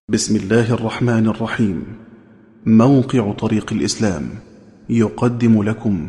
بسم الله الرحمن الرحيم موقع طريق الإسلام يقدم لكم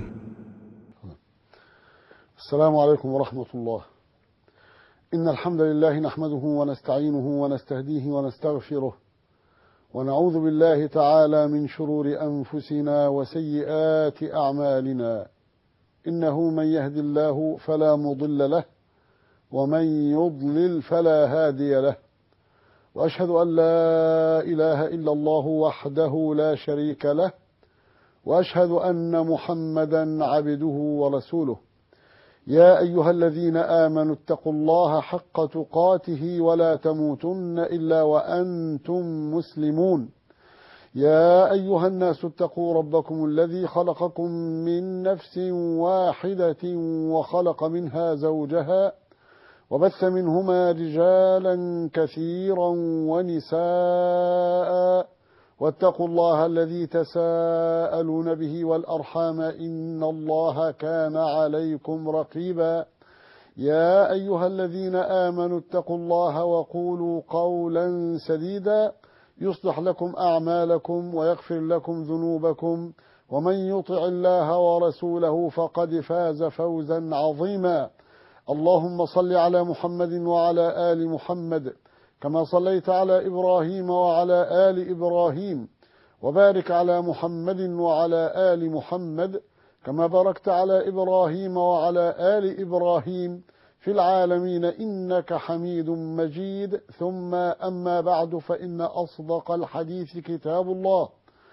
السلام عليكم ورحمة الله إن الحمد لله نحمده ونستعينه ونستهديه ونستغفره ونعوذ بالله تعالى من شرور أنفسنا وسيئات أعمالنا إنه من يهد الله فلا مضل له ومن يضلل فلا هادي له وأشهد أن لا إله إلا الله وحده لا شريك له وأشهد أن محمدا عبده ورسوله يا أيها الذين آمنوا اتقوا الله حق تقاته ولا تموتن إلا وأنتم مسلمون يا أيها الناس اتقوا ربكم الذي خلقكم من نفس واحدة وخلق منها زوجها وبث منهما رجالا كثيرا ونساء واتقوا الله الذي تساءلون به والأرحام إن الله كان عليكم رقيبا يا أيها الذين آمنوا اتقوا الله وقولوا قولا سديدا يصلح لكم أعمالكم ويغفر لكم ذنوبكم ومن يطع الله ورسوله فقد فاز فوزا عظيما اللهم صل على محمد وعلى آل محمد كما صليت على إبراهيم وعلى آل إبراهيم وبارك على محمد وعلى آل محمد كما باركت على إبراهيم وعلى آل إبراهيم في العالمين إنك حميد مجيد ثم أما بعد فإن أصدق الحديث كتاب الله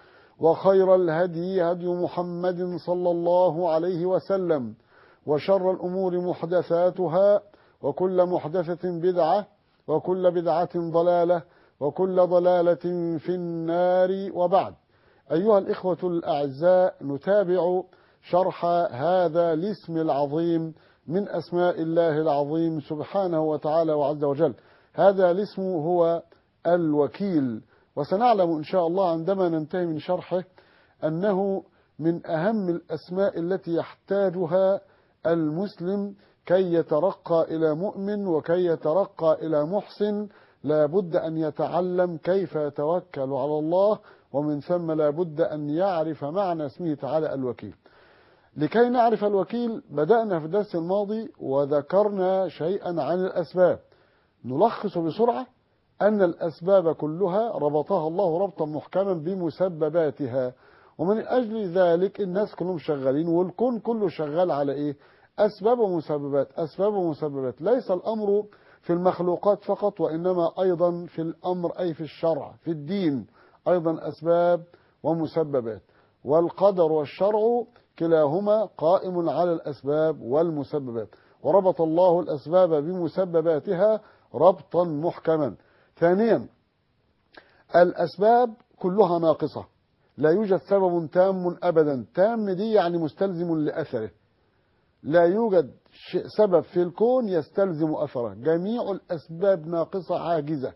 وخير الهدي هدي محمد صلى الله عليه وسلم وشر الأمور محدثاتها وكل محدثة بدعة وكل بدعة ضلالة وكل ضلالة في النار وبعد أيها الإخوة الأعزاء نتابع شرح هذا الاسم العظيم من أسماء الله العظيم سبحانه وتعالى وعز وجل هذا الاسم هو الوكيل وسنعلم إن شاء الله عندما ننتهي من شرحه أنه من أهم الأسماء التي يحتاجها المسلم كي يترقى إلى مؤمن وكي يترقى إلى محسن لا بد أن يتعلم كيف يتوكل على الله ومن ثم لا بد أن يعرف معنى اسمه تعالى الوكيل لكي نعرف الوكيل بدأنا في الدرس الماضي وذكرنا شيئا عن الأسباب نلخص بسرعة أن الأسباب كلها ربطها الله ربطا محكما بمسبباتها ومن أجل ذلك الناس كلهم شغالين والكون كله شغال على إيه أسباب ومسببات أسباب ومسببات ليس الأمر في المخلوقات فقط وإنما أيضا في الأمر أي في الشرع في الدين أيضا أسباب ومسببات والقدر والشرع كلاهما قائم على الأسباب والمسببات وربط الله الأسباب بمسبباتها ربطا محكما ثانيا الأسباب كلها ناقصة لا يوجد سبب تام أبدا تام دي يعني مستلزم لأثره لا يوجد سبب في الكون يستلزم أثره جميع الأسباب ناقصة عاجزة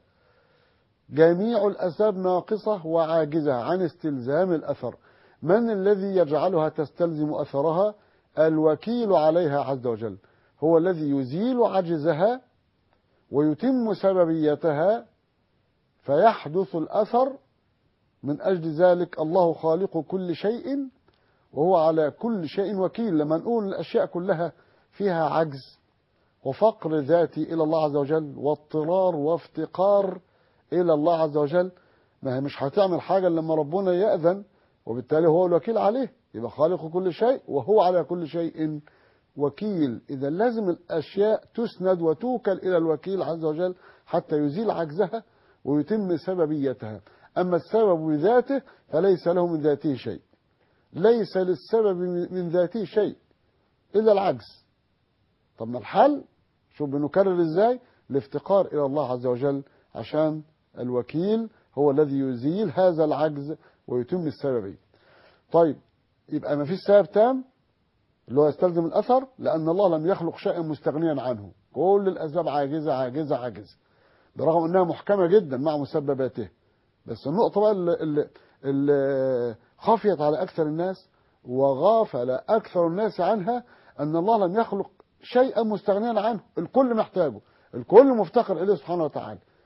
جميع الأسباب ناقصة وعاجزة عن استلزام الأثر من الذي يجعلها تستلزم أثرها الوكيل عليها عز وجل هو الذي يزيل عجزها ويتم سببيتها فيحدث الأثر من أجل ذلك الله خالق كل شيء وهو على كل شيء وكيل لما نقول الأشياء كلها فيها عجز وفقر ذاتي إلى الله عز وجل واضطرار وافتقار إلى الله عز وجل ما هي مش هتعمل حاجة لما ربنا يأذن وبالتالي هو الوكيل عليه يبقى خالق كل شيء وهو على كل شيء وكيل إذا لازم الأشياء تسند وتوكل إلى الوكيل عز وجل حتى يزيل عجزها ويتم سببيتها أما السبب بذاته فليس له من ذاته شيء ليس للسبب من ذاته شيء إلا العجز طب ما الحل شوف بنكرر إزاي الافتقار إلى الله عز وجل عشان الوكيل هو الذي يزيل هذا العجز ويتم السببية طيب يبقى ما فيش سبب تام اللي هو يستلزم الأثر لأن الله لم يخلق شيئا مستغنيا عنه كل الأسباب عاجزة عاجزة عاجزة برغم أنها محكمة جدا مع مسبباته بس النقطة بقى اللي, اللي, اللي خفيت على أكثر الناس وغافل أكثر الناس عنها أن الله لم يخلق شيئا مستغنيا عنه الكل محتاجه الكل مفتقر إليه سبحانه وتعالى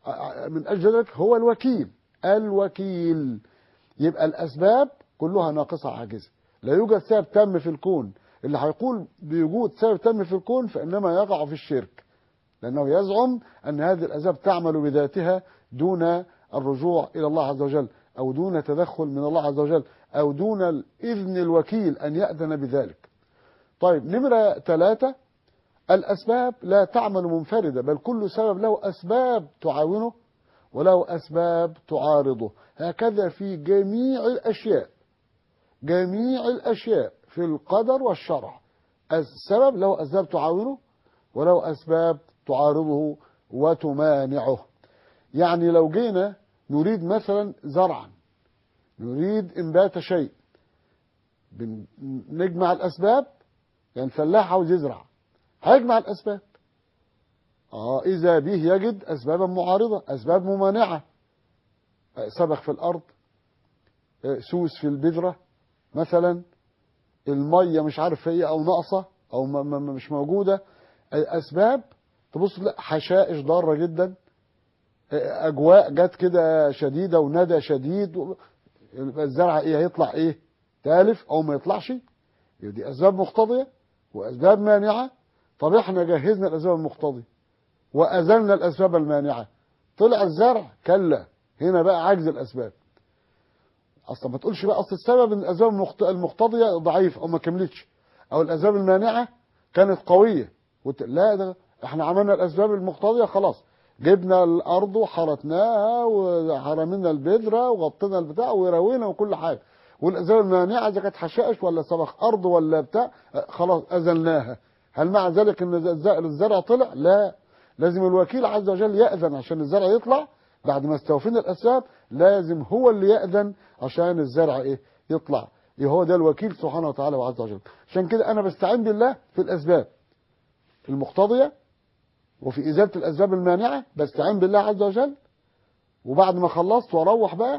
من أجل ذلك هو الوكيل الوكيل يبقى الأسباب كلها ناقصة عاجزة لا يوجد سبب تام في الكون اللي هيقول بوجود سبب تام في الكون فإنما يقع في الشرك لأنه يزعم أن هذه الأسباب تعمل بذاتها دون الرجوع إلى الله عز وجل أو دون تدخل من الله عز وجل أو دون الإذن الوكيل أن يأذن بذلك طيب نمرة ثلاثة الأسباب لا تعمل منفردة بل كل سبب له أسباب تعاونه وله أسباب تعارضه هكذا في جميع الأشياء جميع الأشياء في القدر والشرع السبب له أسباب تعاونه وله أسباب تعارضه وتمانعه يعني لو جينا نريد مثلا زرعا نريد إنبات شيء نجمع الأسباب يعني فلاح عاوز يزرع هيجمع الأسباب آه إذا به يجد أسبابا معارضة أسباب ممانعة سبخ في الأرض سوس في البذرة مثلا المية مش عارف في ايه أو ناقصة أو مش موجودة أسباب تبص لا حشائش ضارة جدا أجواء جت كده شديدة وندى شديد الزرع إيه هيطلع إيه تالف أو ما يطلعش دي أسباب مقتضية وأسباب مانعة طب احنا جهزنا الأسباب المقتضية وأزلنا الأسباب المانعة طلع الزرع كلا هنا بقى عجز الأسباب أصلا ما تقولش بقى أصل السبب ان الأسباب المقتضية ضعيف أو ما كملتش أو الأسباب المانعة كانت قوية وت... لا ده احنا عملنا الأسباب المقتضية خلاص جبنا الأرض وحرتناها وحرمنا البذرة وغطينا البتاع وروينا وكل حاجة والأسباب المانعة إذا كانت حشائش ولا سبخ أرض ولا بتاع خلاص أزلناها هل مع ذلك ان الزرع طلع لا لازم الوكيل عز وجل يأذن عشان الزرع يطلع بعد ما استوفينا الأسباب لازم هو اللي يأذن عشان الزرع ايه يطلع إيه هو ده الوكيل سبحانه وتعالى وعز وجل عشان كده أنا بستعين بالله في الأسباب المقتضية وفي إزالة الأسباب المانعة بستعين بالله عز وجل وبعد ما خلصت واروح بقى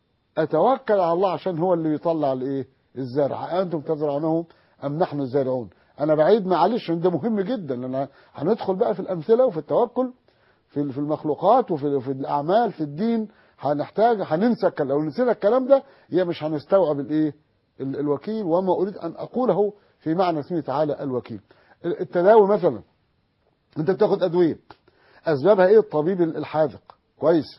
أتوكل على الله عشان هو اللي بيطلع الايه الزرع أنتم تزرعونه أم نحن الزارعون انا بعيد معلش ده مهم جدا لان هندخل بقى في الامثله وفي التوكل في في المخلوقات وفي في الاعمال في الدين هنحتاج هننسى لو نسينا الكلام ده هي مش هنستوعب الايه الوكيل وما اريد ان اقوله في معنى اسمه تعالى الوكيل التداوي مثلا انت بتاخد ادويه اسبابها ايه الطبيب الحاذق كويس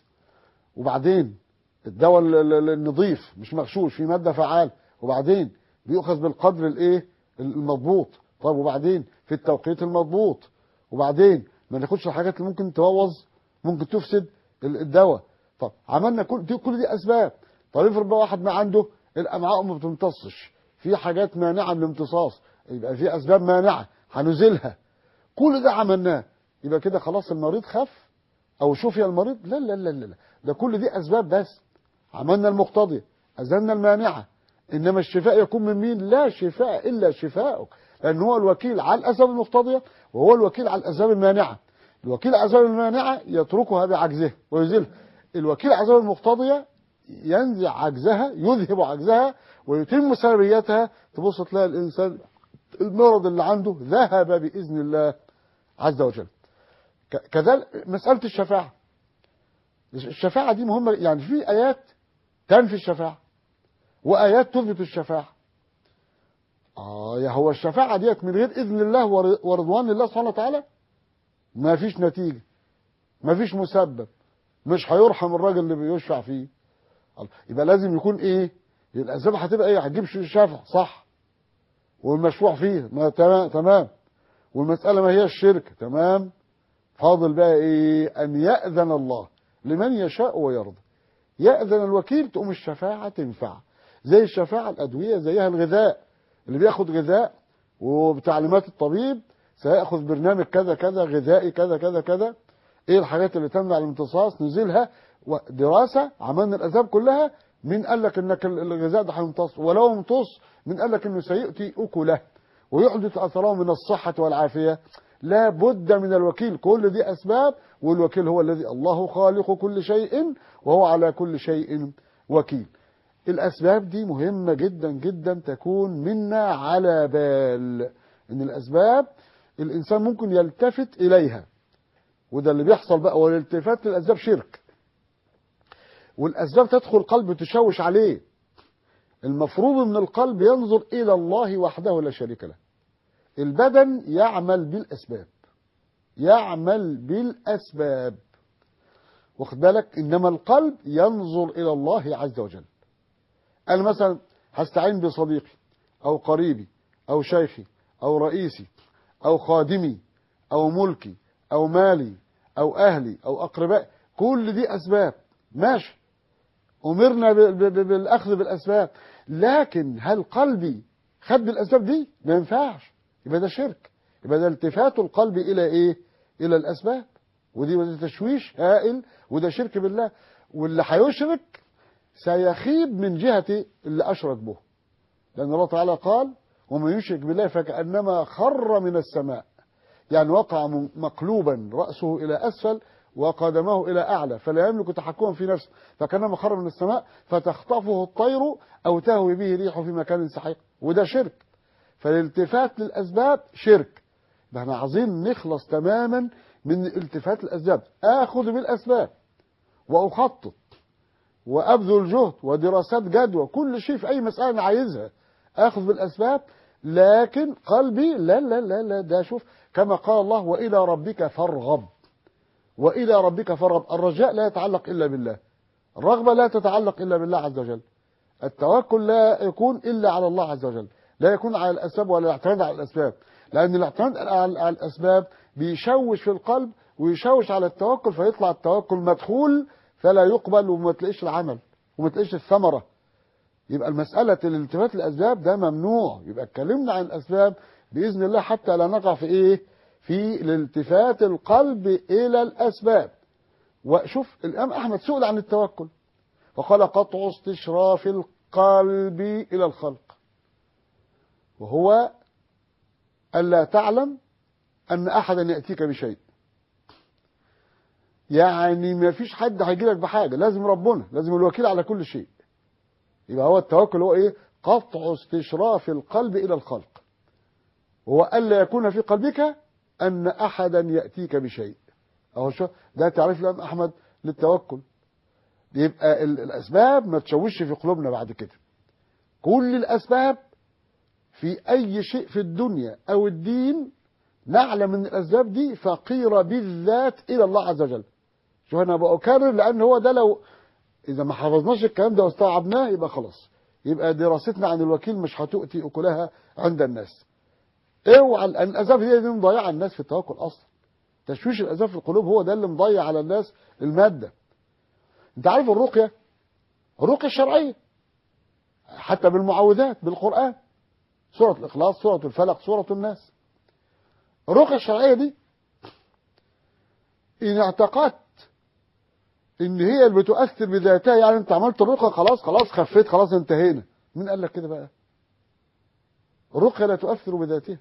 وبعدين الدواء النظيف مش مغشوش في ماده فعال وبعدين بيؤخذ بالقدر الايه المضبوط طيب وبعدين في التوقيت المضبوط وبعدين ما ناخدش الحاجات اللي ممكن تبوظ ممكن تفسد الدواء طب عملنا كل دي كل دي اسباب طب افرض بقى واحد ما عنده الامعاء ما بتمتصش في حاجات مانعه من الامتصاص يبقى في اسباب مانعه هنزلها كل ده عملناه يبقى كده خلاص المريض خف او شفي المريض لا لا لا لا ده كل دي اسباب بس عملنا المقتضي ازلنا المانعه انما الشفاء يكون من مين لا شفاء الا شفاءك لان هو الوكيل على الاسباب المقتضيه وهو الوكيل على الاسباب المانعه الوكيل على الاسباب المانعه يتركها بعجزه ويزيلها الوكيل على الاسباب المقتضيه ينزع عجزها يذهب عجزها ويتم سببيتها تبص تلاقي الانسان المرض اللي عنده ذهب باذن الله عز وجل كذلك مساله الشفاعه الشفاعه دي مهمه يعني في ايات تنفي الشفاعه وآيات تثبت الشفاعة آه يا هو الشفاعة ديت من غير إذن الله ورضوان الله سبحانه وتعالى ما فيش نتيجة ما فيش مسبب مش هيرحم الراجل اللي بيشفع فيه يبقى لازم يكون ايه الاسباب هتبقى ايه هتجيب شفع صح والمشروع فيه ما تمام تمام والمسألة ما هي الشرك تمام فاضل بقى ايه ان يأذن الله لمن يشاء ويرضى يأذن الوكيل تقوم الشفاعة تنفع زي الشفاعة الأدوية زيها الغذاء اللي بياخد غذاء وبتعليمات الطبيب سيأخذ برنامج كذا كذا غذائي كذا كذا كذا ايه الحاجات اللي تمنع الامتصاص نزلها دراسة عملنا الأسباب كلها مين قال لك انك الغذاء ده هيمتص ولو امتص مين قال لك انه سيؤتي أكله ويحدث أثره من الصحة والعافية لا بد من الوكيل كل دي أسباب والوكيل هو الذي الله خالق كل شيء وهو على كل شيء وكيل الأسباب دي مهمة جدا جدا تكون منا على بال إن الأسباب الإنسان ممكن يلتفت إليها وده اللي بيحصل بقى والالتفات للأسباب شرك والأسباب تدخل القلب تشوش عليه المفروض من القلب ينظر إلى الله وحده لا شريك له البدن يعمل بالأسباب يعمل بالأسباب واخد بالك إنما القلب ينظر إلى الله عز وجل أنا مثلا هستعين بصديقي أو قريبي أو شيخي أو رئيسي أو خادمي أو ملكي أو مالي أو أهلي أو أقرباء كل دي أسباب ماشي أمرنا بالأخذ بالأسباب لكن هل قلبي خد بالأسباب دي ما ينفعش يبقى ده شرك يبقى ده التفات القلب إلى إيه إلى الأسباب ودي وده تشويش هائل وده شرك بالله واللي هيشرك سيخيب من جهة اللي أشرك به لأن الله تعالى قال ومن يشرك بالله فكأنما خر من السماء يعني وقع مقلوبا رأسه إلى أسفل وقدمه إلى أعلى فلا يملك تحكما في نفسه فكأنما خر من السماء فتخطفه الطير أو تهوي به ريحه في مكان سحيق وده شرك فالالتفات للأسباب شرك ده احنا عايزين نخلص تماما من التفات الأسباب آخذ بالأسباب وأخطط وأبذل جهد ودراسات جدوى كل شيء في أي مسألة أنا عايزها آخذ بالأسباب لكن قلبي لا لا لا لا ده شوف كما قال الله وإلى ربك فارغب وإلى ربك فارغب الرجاء لا يتعلق إلا بالله الرغبة لا تتعلق إلا بالله عز وجل التوكل لا يكون إلا على الله عز وجل لا يكون على الأسباب ولا الاعتماد على الأسباب لأن الاعتماد على الأسباب بيشوش في القلب ويشوش على التوكل فيطلع التوكل مدخول فلا يقبل وما تلاقيش العمل وما تلاقيش الثمرة يبقى المسألة الالتفات الأسباب ده ممنوع يبقى اتكلمنا عن الأسباب بإذن الله حتى لا نقع في إيه في الالتفات القلب إلى الأسباب وشوف الإمام أحمد سئل عن التوكل وقال قطع استشراف القلب إلى الخلق وهو ألا تعلم أن أحدا يأتيك بشيء يعني ما فيش حد هيجي لك بحاجة لازم ربنا لازم الوكيل على كل شيء يبقى هو التوكل هو ايه قطع استشراف القلب إلى الخلق هو ألا يكون في قلبك أن أحدا يأتيك بشيء أهو شو ده تعريف الإمام أحمد للتوكل يبقى الأسباب ما تشوش في قلوبنا بعد كده كل الأسباب في أي شيء في الدنيا أو الدين نعلم ان الأسباب دي فقيرة بالذات إلى الله عز وجل شوف أنا بأكرر لأن هو ده لو إذا ما حفظناش الكلام ده واستوعبناه يبقى خلاص يبقى دراستنا عن الوكيل مش هتؤتي أكلها عند الناس اوعى لأن الأسباب هي دي مضيعة الناس في التوكل أصلا تشويش الأسباب في القلوب هو ده اللي مضيع على الناس المادة أنت عارف الرقية الرقية الشرعية حتى بالمعوذات بالقرآن سورة الإخلاص سورة الفلق سورة الناس الرقية الشرعية دي إن اعتقدت إن هي اللي بتؤثر بذاتها يعني أنت عملت الرقية خلاص خلاص خفيت خلاص انتهينا مين قال لك كده بقى الرقية لا تؤثر بذاتها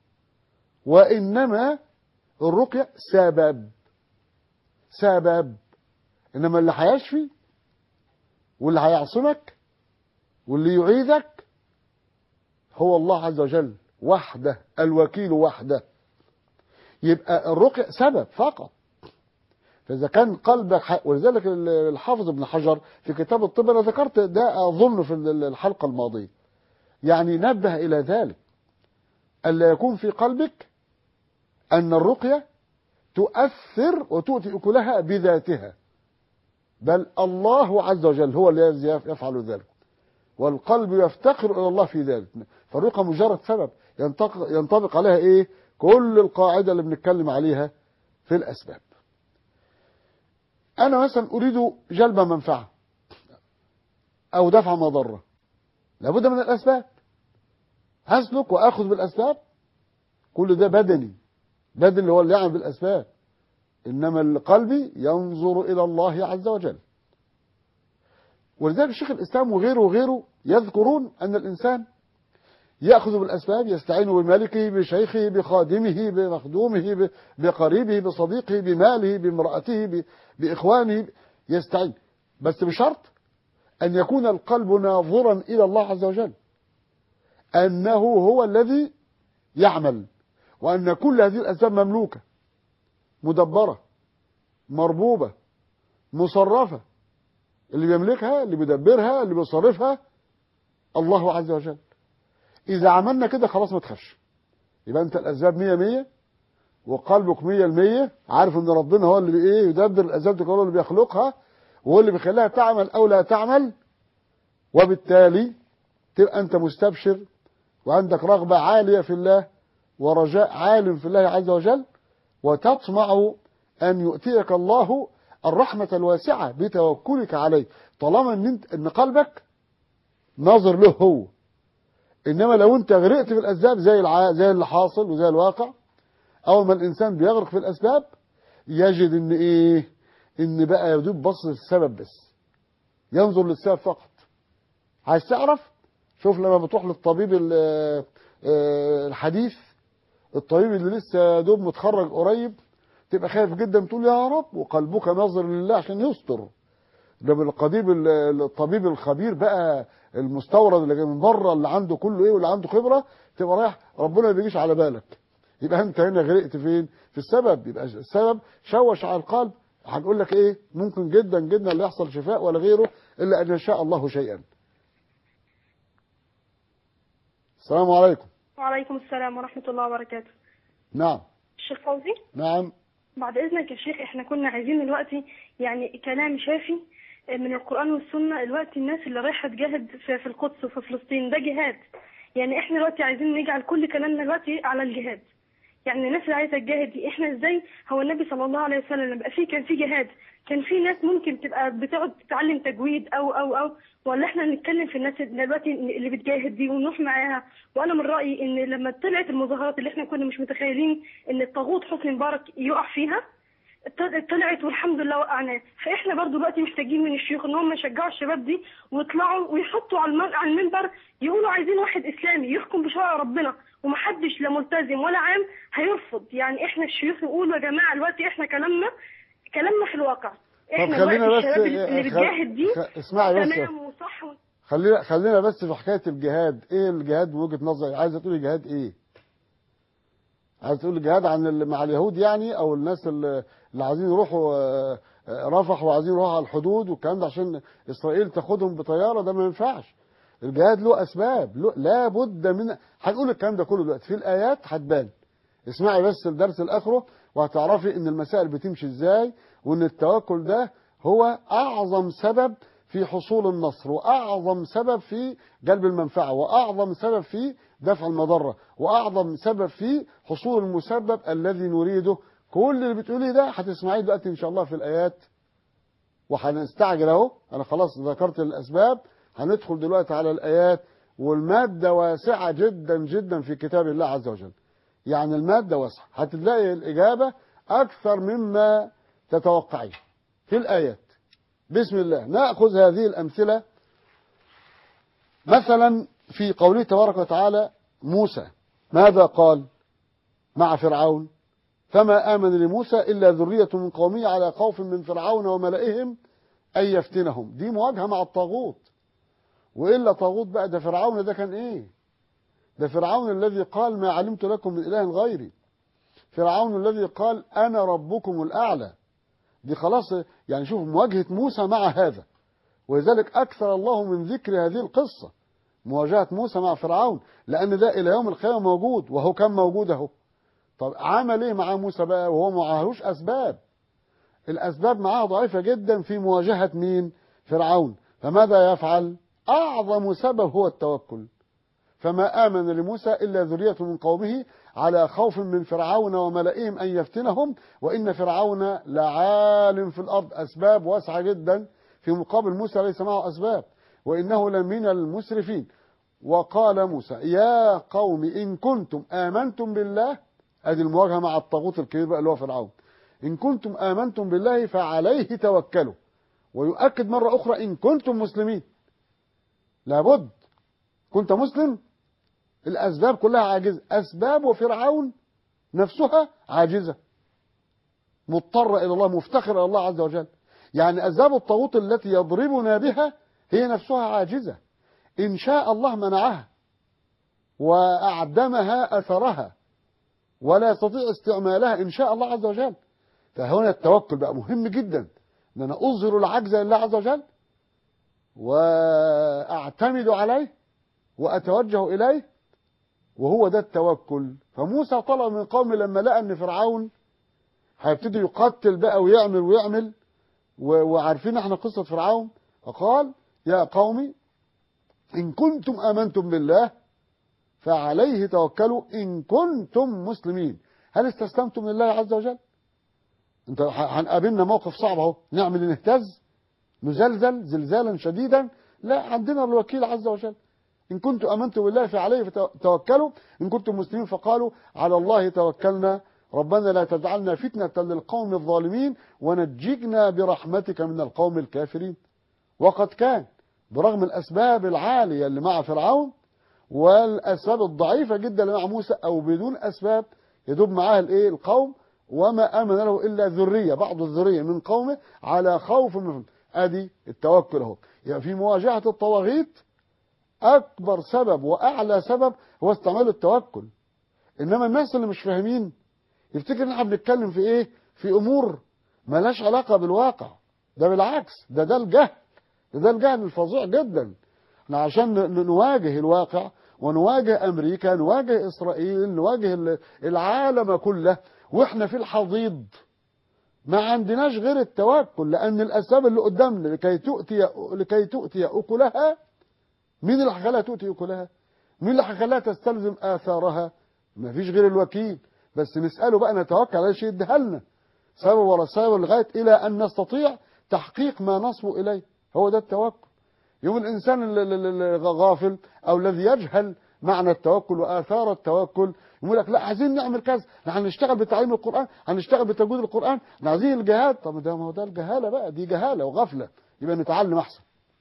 وإنما الرقية سبب سبب إنما اللي هيشفي واللي هيعصمك واللي يعيدك هو الله عز وجل وحده الوكيل وحده يبقى الرقية سبب فقط فإذا كان قلبك حق ولذلك الحافظ ابن حجر في كتاب الطب أنا ذكرت ده أظن في الحلقة الماضية يعني نبه إلى ذلك ألا يكون في قلبك أن الرقية تؤثر وتؤتي أكلها بذاتها بل الله عز وجل هو الذي يفعل ذلك والقلب يفتقر إلى الله في ذلك فالرقية مجرد سبب ينطبق عليها إيه كل القاعدة اللي بنتكلم عليها في الأسباب أنا مثلا أريد جلب منفعة أو دفع مضرة لابد من الأسباب هسلك وأخذ بالأسباب كل ده بدني بدني اللي هو اللي يعمل بالأسباب إنما قلبي ينظر إلى الله عز وجل ولذلك شيخ الإسلام وغيره وغيره يذكرون أن الإنسان يأخذ بالأسباب يستعين بملكه بشيخه بخادمه بمخدومه بقريبه بصديقه بماله بامرأته بإخوانه يستعين بس بشرط أن يكون القلب ناظرا إلى الله عز وجل أنه هو الذي يعمل وأن كل هذه الأسباب مملوكة مدبرة مربوبة مصرفة اللي بيملكها اللي بيدبرها اللي بيصرفها الله عز وجل إذا عملنا كده خلاص ما تخافش يبقى أنت الأسباب مية مية وقلبك مية المية عارف أن ربنا هو اللي بإيه يدبر الأسباب دي هو اللي بيخلقها وهو اللي بيخليها تعمل أو لا تعمل وبالتالي تبقى أنت مستبشر وعندك رغبة عالية في الله ورجاء عال في الله عز وجل وتطمع أن يؤتيك الله الرحمة الواسعة بتوكلك عليه طالما أن, انت إن قلبك ناظر له هو إنما لو أنت غرقت في الأسباب زي الع... زي اللي حاصل وزي الواقع أول ما الإنسان بيغرق في الأسباب يجد إن إيه إن بقى يدوب بص للسبب بس ينظر للسبب فقط عايز تعرف شوف لما بتروح للطبيب الحديث الطبيب اللي لسه دوب متخرج قريب تبقى خايف جدا تقول يا رب وقلبك ناظر لله عشان يستر ده بالقضيب الطبيب الخبير بقى المستورد اللي جاي من بره اللي عنده كله ايه واللي عنده خبره تبقى رايح ربنا ما بيجيش على بالك يبقى انت هنا غرقت فين في السبب يبقى السبب شوش على القلب هنقول لك ايه ممكن جدا جدا اللي يحصل شفاء ولا غيره الا ان يشاء الله شيئا السلام عليكم وعليكم السلام ورحمة الله وبركاته نعم الشيخ فوزي نعم بعد إذنك يا شيخ إحنا كنا عايزين دلوقتي يعني كلام شافي من القرآن والسنة دلوقتي الناس اللي رايحة تجاهد في في القدس وفي فلسطين ده جهاد يعني إحنا دلوقتي عايزين نجعل كل كلامنا دلوقتي على الجهاد يعني الناس اللي عايزة تجاهد دي إحنا إزاي هو النبي صلى الله عليه وسلم لما بقى فيه كان في جهاد كان في ناس ممكن تبقى بتقعد تتعلم تجويد أو أو أو ولا إحنا نتكلم في الناس دلوقتي اللي بتجاهد دي ونروح معاها وأنا من رأيي إن لما طلعت المظاهرات اللي إحنا كنا مش متخيلين إن الطاغوت حسني مبارك يقع فيها طلعت والحمد لله وقعناه فاحنا برضو دلوقتي محتاجين من الشيوخ ان هم يشجعوا الشباب دي ويطلعوا ويحطوا على على المنبر يقولوا عايزين واحد اسلامي يحكم بشرع ربنا ومحدش لا ملتزم ولا عام هيرفض يعني احنا الشيوخ نقول يا جماعه دلوقتي احنا كلامنا كلامنا في الواقع طب خلينا بس الشباب اللي بتجاهد دي خ... اسمعي بس تمام وصح و... خلينا خلينا بس في حكايه الجهاد ايه الجهاد بوجهه نظري عايزه تقولي جهاد ايه عايز تقول جهاد عن ال- مع اليهود يعني او الناس اللي اللي عايزين يروحوا آه، آه، رفح وعايزين يروحوا على الحدود والكلام ده عشان اسرائيل تاخدهم بطياره ده ما ينفعش الجهاد له اسباب له لا بد من هنقول الكلام ده كله دلوقتي في الايات هتبان اسمعي بس الدرس الاخره وهتعرفي ان المسائل بتمشي ازاي وان التوكل ده هو اعظم سبب في حصول النصر واعظم سبب في جلب المنفعه واعظم سبب في دفع المضره واعظم سبب في حصول المسبب الذي نريده كل اللي بتقوليه ده هتسمعيه دلوقتي ان شاء الله في الايات وهنستعجل اهو انا خلاص ذكرت الاسباب هندخل دلوقتي على الايات والماده واسعه جدا جدا في كتاب الله عز وجل يعني الماده واسعه هتلاقي الاجابه اكثر مما تتوقعين في الايات بسم الله ناخذ هذه الامثله مثلا في قوله تبارك وتعالى موسى ماذا قال مع فرعون فما آمن لموسى إلا ذرية من قومه على خوف من فرعون وملئهم أن يفتنهم دي مواجهة مع الطاغوت وإلا طاغوت بقى ده فرعون ده كان إيه ده فرعون الذي قال ما علمت لكم من إله غيري فرعون الذي قال أنا ربكم الأعلى دي خلاص يعني شوف مواجهة موسى مع هذا ولذلك أكثر الله من ذكر هذه القصة مواجهة موسى مع فرعون لأن ده إلى يوم القيامة موجود وهو كان موجود أهو طب عمل إيه مع موسى بقى وهو معهوش أسباب الأسباب معاه ضعيفة جدا في مواجهة مين فرعون فماذا يفعل أعظم سبب هو التوكل فما آمن لموسى إلا ذرية من قومه على خوف من فرعون وملئهم أن يفتنهم وإن فرعون لعال في الأرض أسباب واسعة جدا في مقابل موسى ليس معه أسباب وإنه لمن المسرفين وقال موسى يا قوم إن كنتم آمنتم بالله أدي المواجهة مع الطاغوت الكبير بقى اللي هو فرعون إن كنتم آمنتم بالله فعليه توكلوا ويؤكد مرة أخرى إن كنتم مسلمين لابد كنت مسلم الأسباب كلها عاجزة أسباب فرعون نفسها عاجزة مضطرة إلى الله مفتخرة إلى الله عز وجل يعني أسباب الطاغوت التي يضربنا بها هي نفسها عاجزة إن شاء الله منعها وأعدمها أثرها ولا يستطيع استعمالها إن شاء الله عز وجل فهنا التوكل بقى مهم جدا ان انا اظهر العجز لله عز وجل واعتمد عليه واتوجه اليه وهو ده التوكل فموسى طلب من قومه لما لقى ان فرعون هيبتدي يقتل بقى ويعمل ويعمل و- وعارفين احنا قصة فرعون فقال يا قومي إن كنتم آمنتم بالله فعليه توكلوا إن كنتم مسلمين هل استسلمتم لله عز وجل انت ه- هنقابلنا موقف صعب اهو نعمل إيه؟ نهتز نزلزل زلزالا شديدا لا عندنا الوكيل عز وجل إن كنتم آمنتم بالله فعليه فتوكلوا إن كنتم مسلمين فقالوا على الله توكلنا ربنا لا تجعلنا فتنة للقوم الظالمين ونجينا برحمتك من القوم الكافرين وقد كان برغم الأسباب العالية اللي مع فرعون والأسباب الضعيفة جدا اللي مع موسى أو بدون أسباب يدوب معاه الإيه القوم وما آمن له إلا ذرية بعض الذرية من قومه على خوف من أدي التوكل أهو يعني في مواجهة الطواغيت أكبر سبب وأعلى سبب هو استعمال التوكل إنما الناس اللي مش فاهمين يفتكر ان احنا بنتكلم في ايه في امور ملهاش علاقه بالواقع ده بالعكس ده ده الجهل ده, ده الجهل الفظيع جدا احنا عشان ن- نواجه الواقع ونواجه امريكا نواجه اسرائيل نواجه ال- العالم كله واحنا في الحضيض ما عندناش غير التوكل لان الاسباب اللي قدامنا لكي تؤتي لكي تؤتي اكلها مين اللي هيخليها تؤتي اكلها مين اللي هيخليها تستلزم اثارها ما فيش غير الوكيل بس نسأله بقى نتوكل على شيء يديها لنا سبب ورا سبب لغاية إلى أن نستطيع تحقيق ما نصبو إليه هو ده التوكل يوم الإنسان ال- ال- ال- الغافل أو الذي يجهل معنى التوكل وآثار التوكل يقول لك لا عايزين نعمل كذا احنا هنشتغل بتعليم القرآن هنشتغل بتجويد القرآن احنا عايزين الجهاد طب ده ما هو ده الجهالة بقى دي جهالة وغفلة يبقى نتعلم أحسن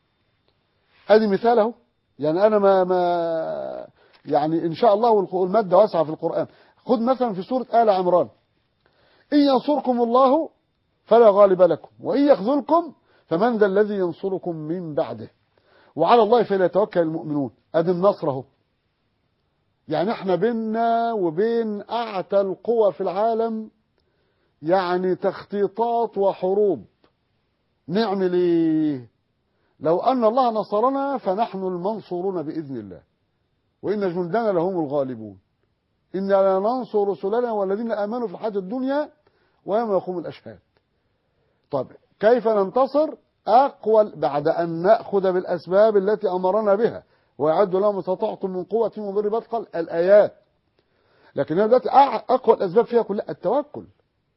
ادي مثال اهو يعني انا ما ما يعني ان شاء الله والق- والماده واسعه في القران خد مثلا في سوره ال عمران ان ينصركم الله فلا غالب لكم وان يخذلكم فمن ذا الذي ينصركم من بعده وعلى الله فليتوكل المؤمنون ادي النصر اهو يعني احنا بيننا وبين اعتى القوى في العالم يعني تخطيطات وحروب نعمل ايه لو أن الله نصرنا فنحن المنصورون بإذن الله وإن جندنا لهم الغالبون إنا لا ننصر رسلنا والذين آمنوا في الحياة الدنيا ويوم يقوم الأشهاد طب كيف ننتصر أقوى بعد أن نأخذ بالأسباب التي أمرنا بها ويعد لهم ما استطعتم من قوة ومن رباط قال الآيات لكن هنا دلوقتي أع- أقوى الأسباب فيها كلها التوكل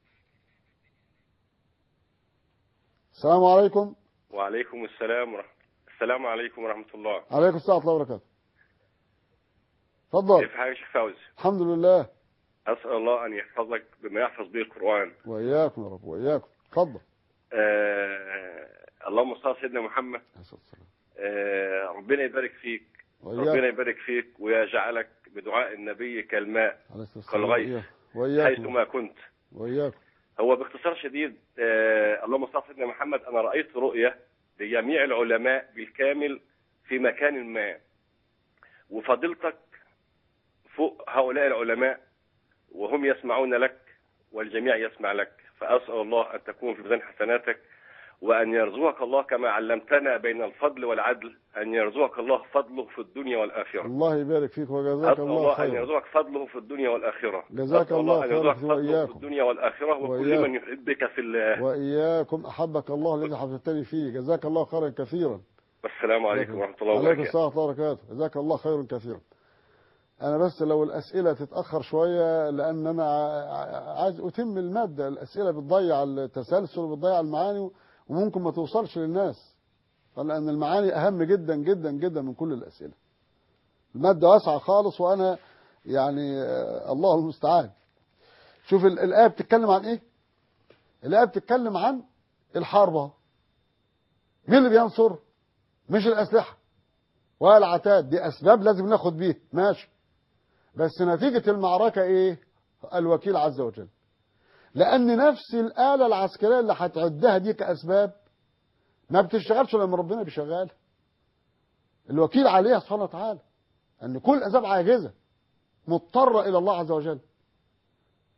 السلام عليكم وعليكم السلام ورحمة السلام عليكم ورحمة الله عليكم السلام ورحمة الله وبركاته اتفضل كيف حالك يا شيخ فوزي الحمد لله أسأل الله أن يحفظك بما يحفظ به القرآن وإياكم يا رب وإياكم اتفضل آه... اللهم صل على سيدنا محمد عليه الصلاة والسلام. آه... ربنا يبارك فيك ربنا وإياكم يبارك فيك ويجعلك بدعاء النبي كالماء عليه الصلاة والسلام. كالغيث وإياكم حيثما كنت وإياكم هو باختصار شديد آه... اللهم صل على سيدنا محمد أنا رأيت رؤية لجميع العلماء بالكامل في مكان ما وفضيلتك فوق هؤلاء العلماء وهم يسمعون لك والجميع يسمع لك فأسأل الله أن تكون في ميزان حسناتك وأن يرزقك الله كما علمتنا بين الفضل والعدل أن يرزقك الله فضله في الدنيا والآخرة الله يبارك فيك وجزاك أسأل الله الله أن خيرا يرزقك فضله في الدنيا والآخرة جزاك أسأل الله أن خيرا يرزقك فضله في وإياكم. الدنيا والآخرة وكل وإياكم. من يحبك في الله وإياكم أحبك الله الذي حببتني فيه جزاك الله خيرا كثيرا والسلام عليكم ورحمة الله عليكم وبركاته السلام ورحمة الله وبركاته جزاك الله خيرا كثيرا أنا بس لو الأسئلة تتأخر شوية لأن أنا ع- عايز أتم المادة الأسئلة بتضيع التسلسل وبتضيع المعاني وممكن ما توصلش للناس لأن المعاني أهم جدا جدا جدا من كل الأسئلة المادة واسعة خالص وأنا يعني آه، الله المستعان شوف ال- الآية بتتكلم عن إيه الآية بتتكلم عن الحرب أهو. مين اللي بينصر مش الأسلحة ولا العتاد دي أسباب لازم ناخد بيها ماشي بس نتيجة المعركة إيه الوكيل عز وجل لأن نفس الآلة العسكرية اللي هتعدها دي كأسباب ما بتشتغلش لما ربنا بيشغلها الوكيل عليها سبحانه وتعالى أن كل الأسباب عاجزة مضطرة إلى الله عز وجل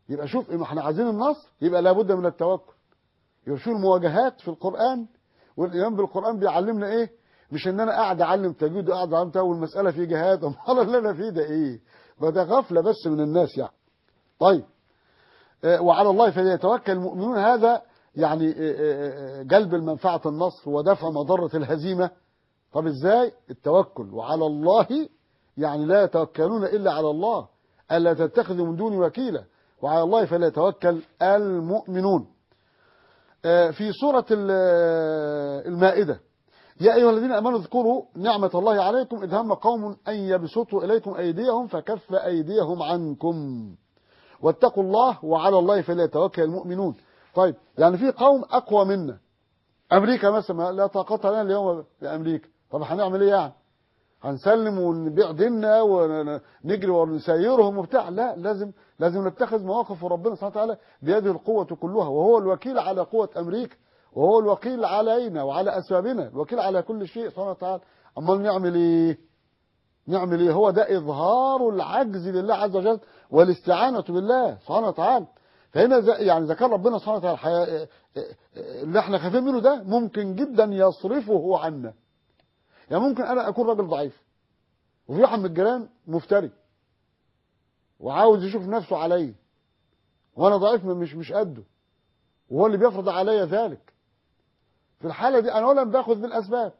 يبقى شوف إما احنا عايزين النصر يبقى لابد من التوكل يبقى شوف المواجهات في القرآن والإيمان بالقرآن بيعلمنا إيه مش إن أنا قاعد أعلم تجويد وقاعد أعلم تأويل والمسألة في جهاد أمال اللي أنا فيه ده إيه ما ده غفلة بس من الناس يعني طيب آه، وعلى الله فليتوكل المؤمنون هذا يعني آه، آه، آه، جلب المنفعة النصر ودفع مضرة الهزيمة طب ازاي التوكل وعلى الله يعني لا يتوكلون إلا على الله ألا تتخذوا من دون وكيلا وعلى الله فليتوكل المؤمنون آه، في سورة ال- آه، المائدة يا أيها الذين أمنوا اذكروا نعمة الله عليكم إذ هم قوم أن يبسطوا إليكم أيديهم فكف أيديهم عنكم واتقوا الله وعلى الله فليتوكل المؤمنون طيب يعني في قوم أقوى منا أمريكا مثلا لا طاقة لنا اليوم بأمريكا طب هنعمل إيه يعني هنسلم ونبيع ديننا ونجري ونسيرهم وبتاع لا لازم لازم نتخذ مواقف وربنا سبحانه وتعالى بيده القوة كلها وهو الوكيل على قوة أمريكا وهو الوكيل علينا وعلى أسبابنا الوكيل على كل شيء سبحانه وتعالى أمال نعمل إيه نعمل إيه هو ده إظهار العجز لله عز وجل والاستعانة بالله سبحانه وتعالى فهنا زي- يعني ذكر ربنا سبحانه وتعالى الحياة اللي احنا خايفين منه ده ممكن جدا يصرفه عنا يعني ممكن انا اكون راجل ضعيف وفي واحد من الجيران مفتري وعاوز يشوف نفسه عليا وانا ضعيف مش مش قده وهو اللي بيفرض عليا ذلك في الحالة دي انا اولا باخذ بالاسباب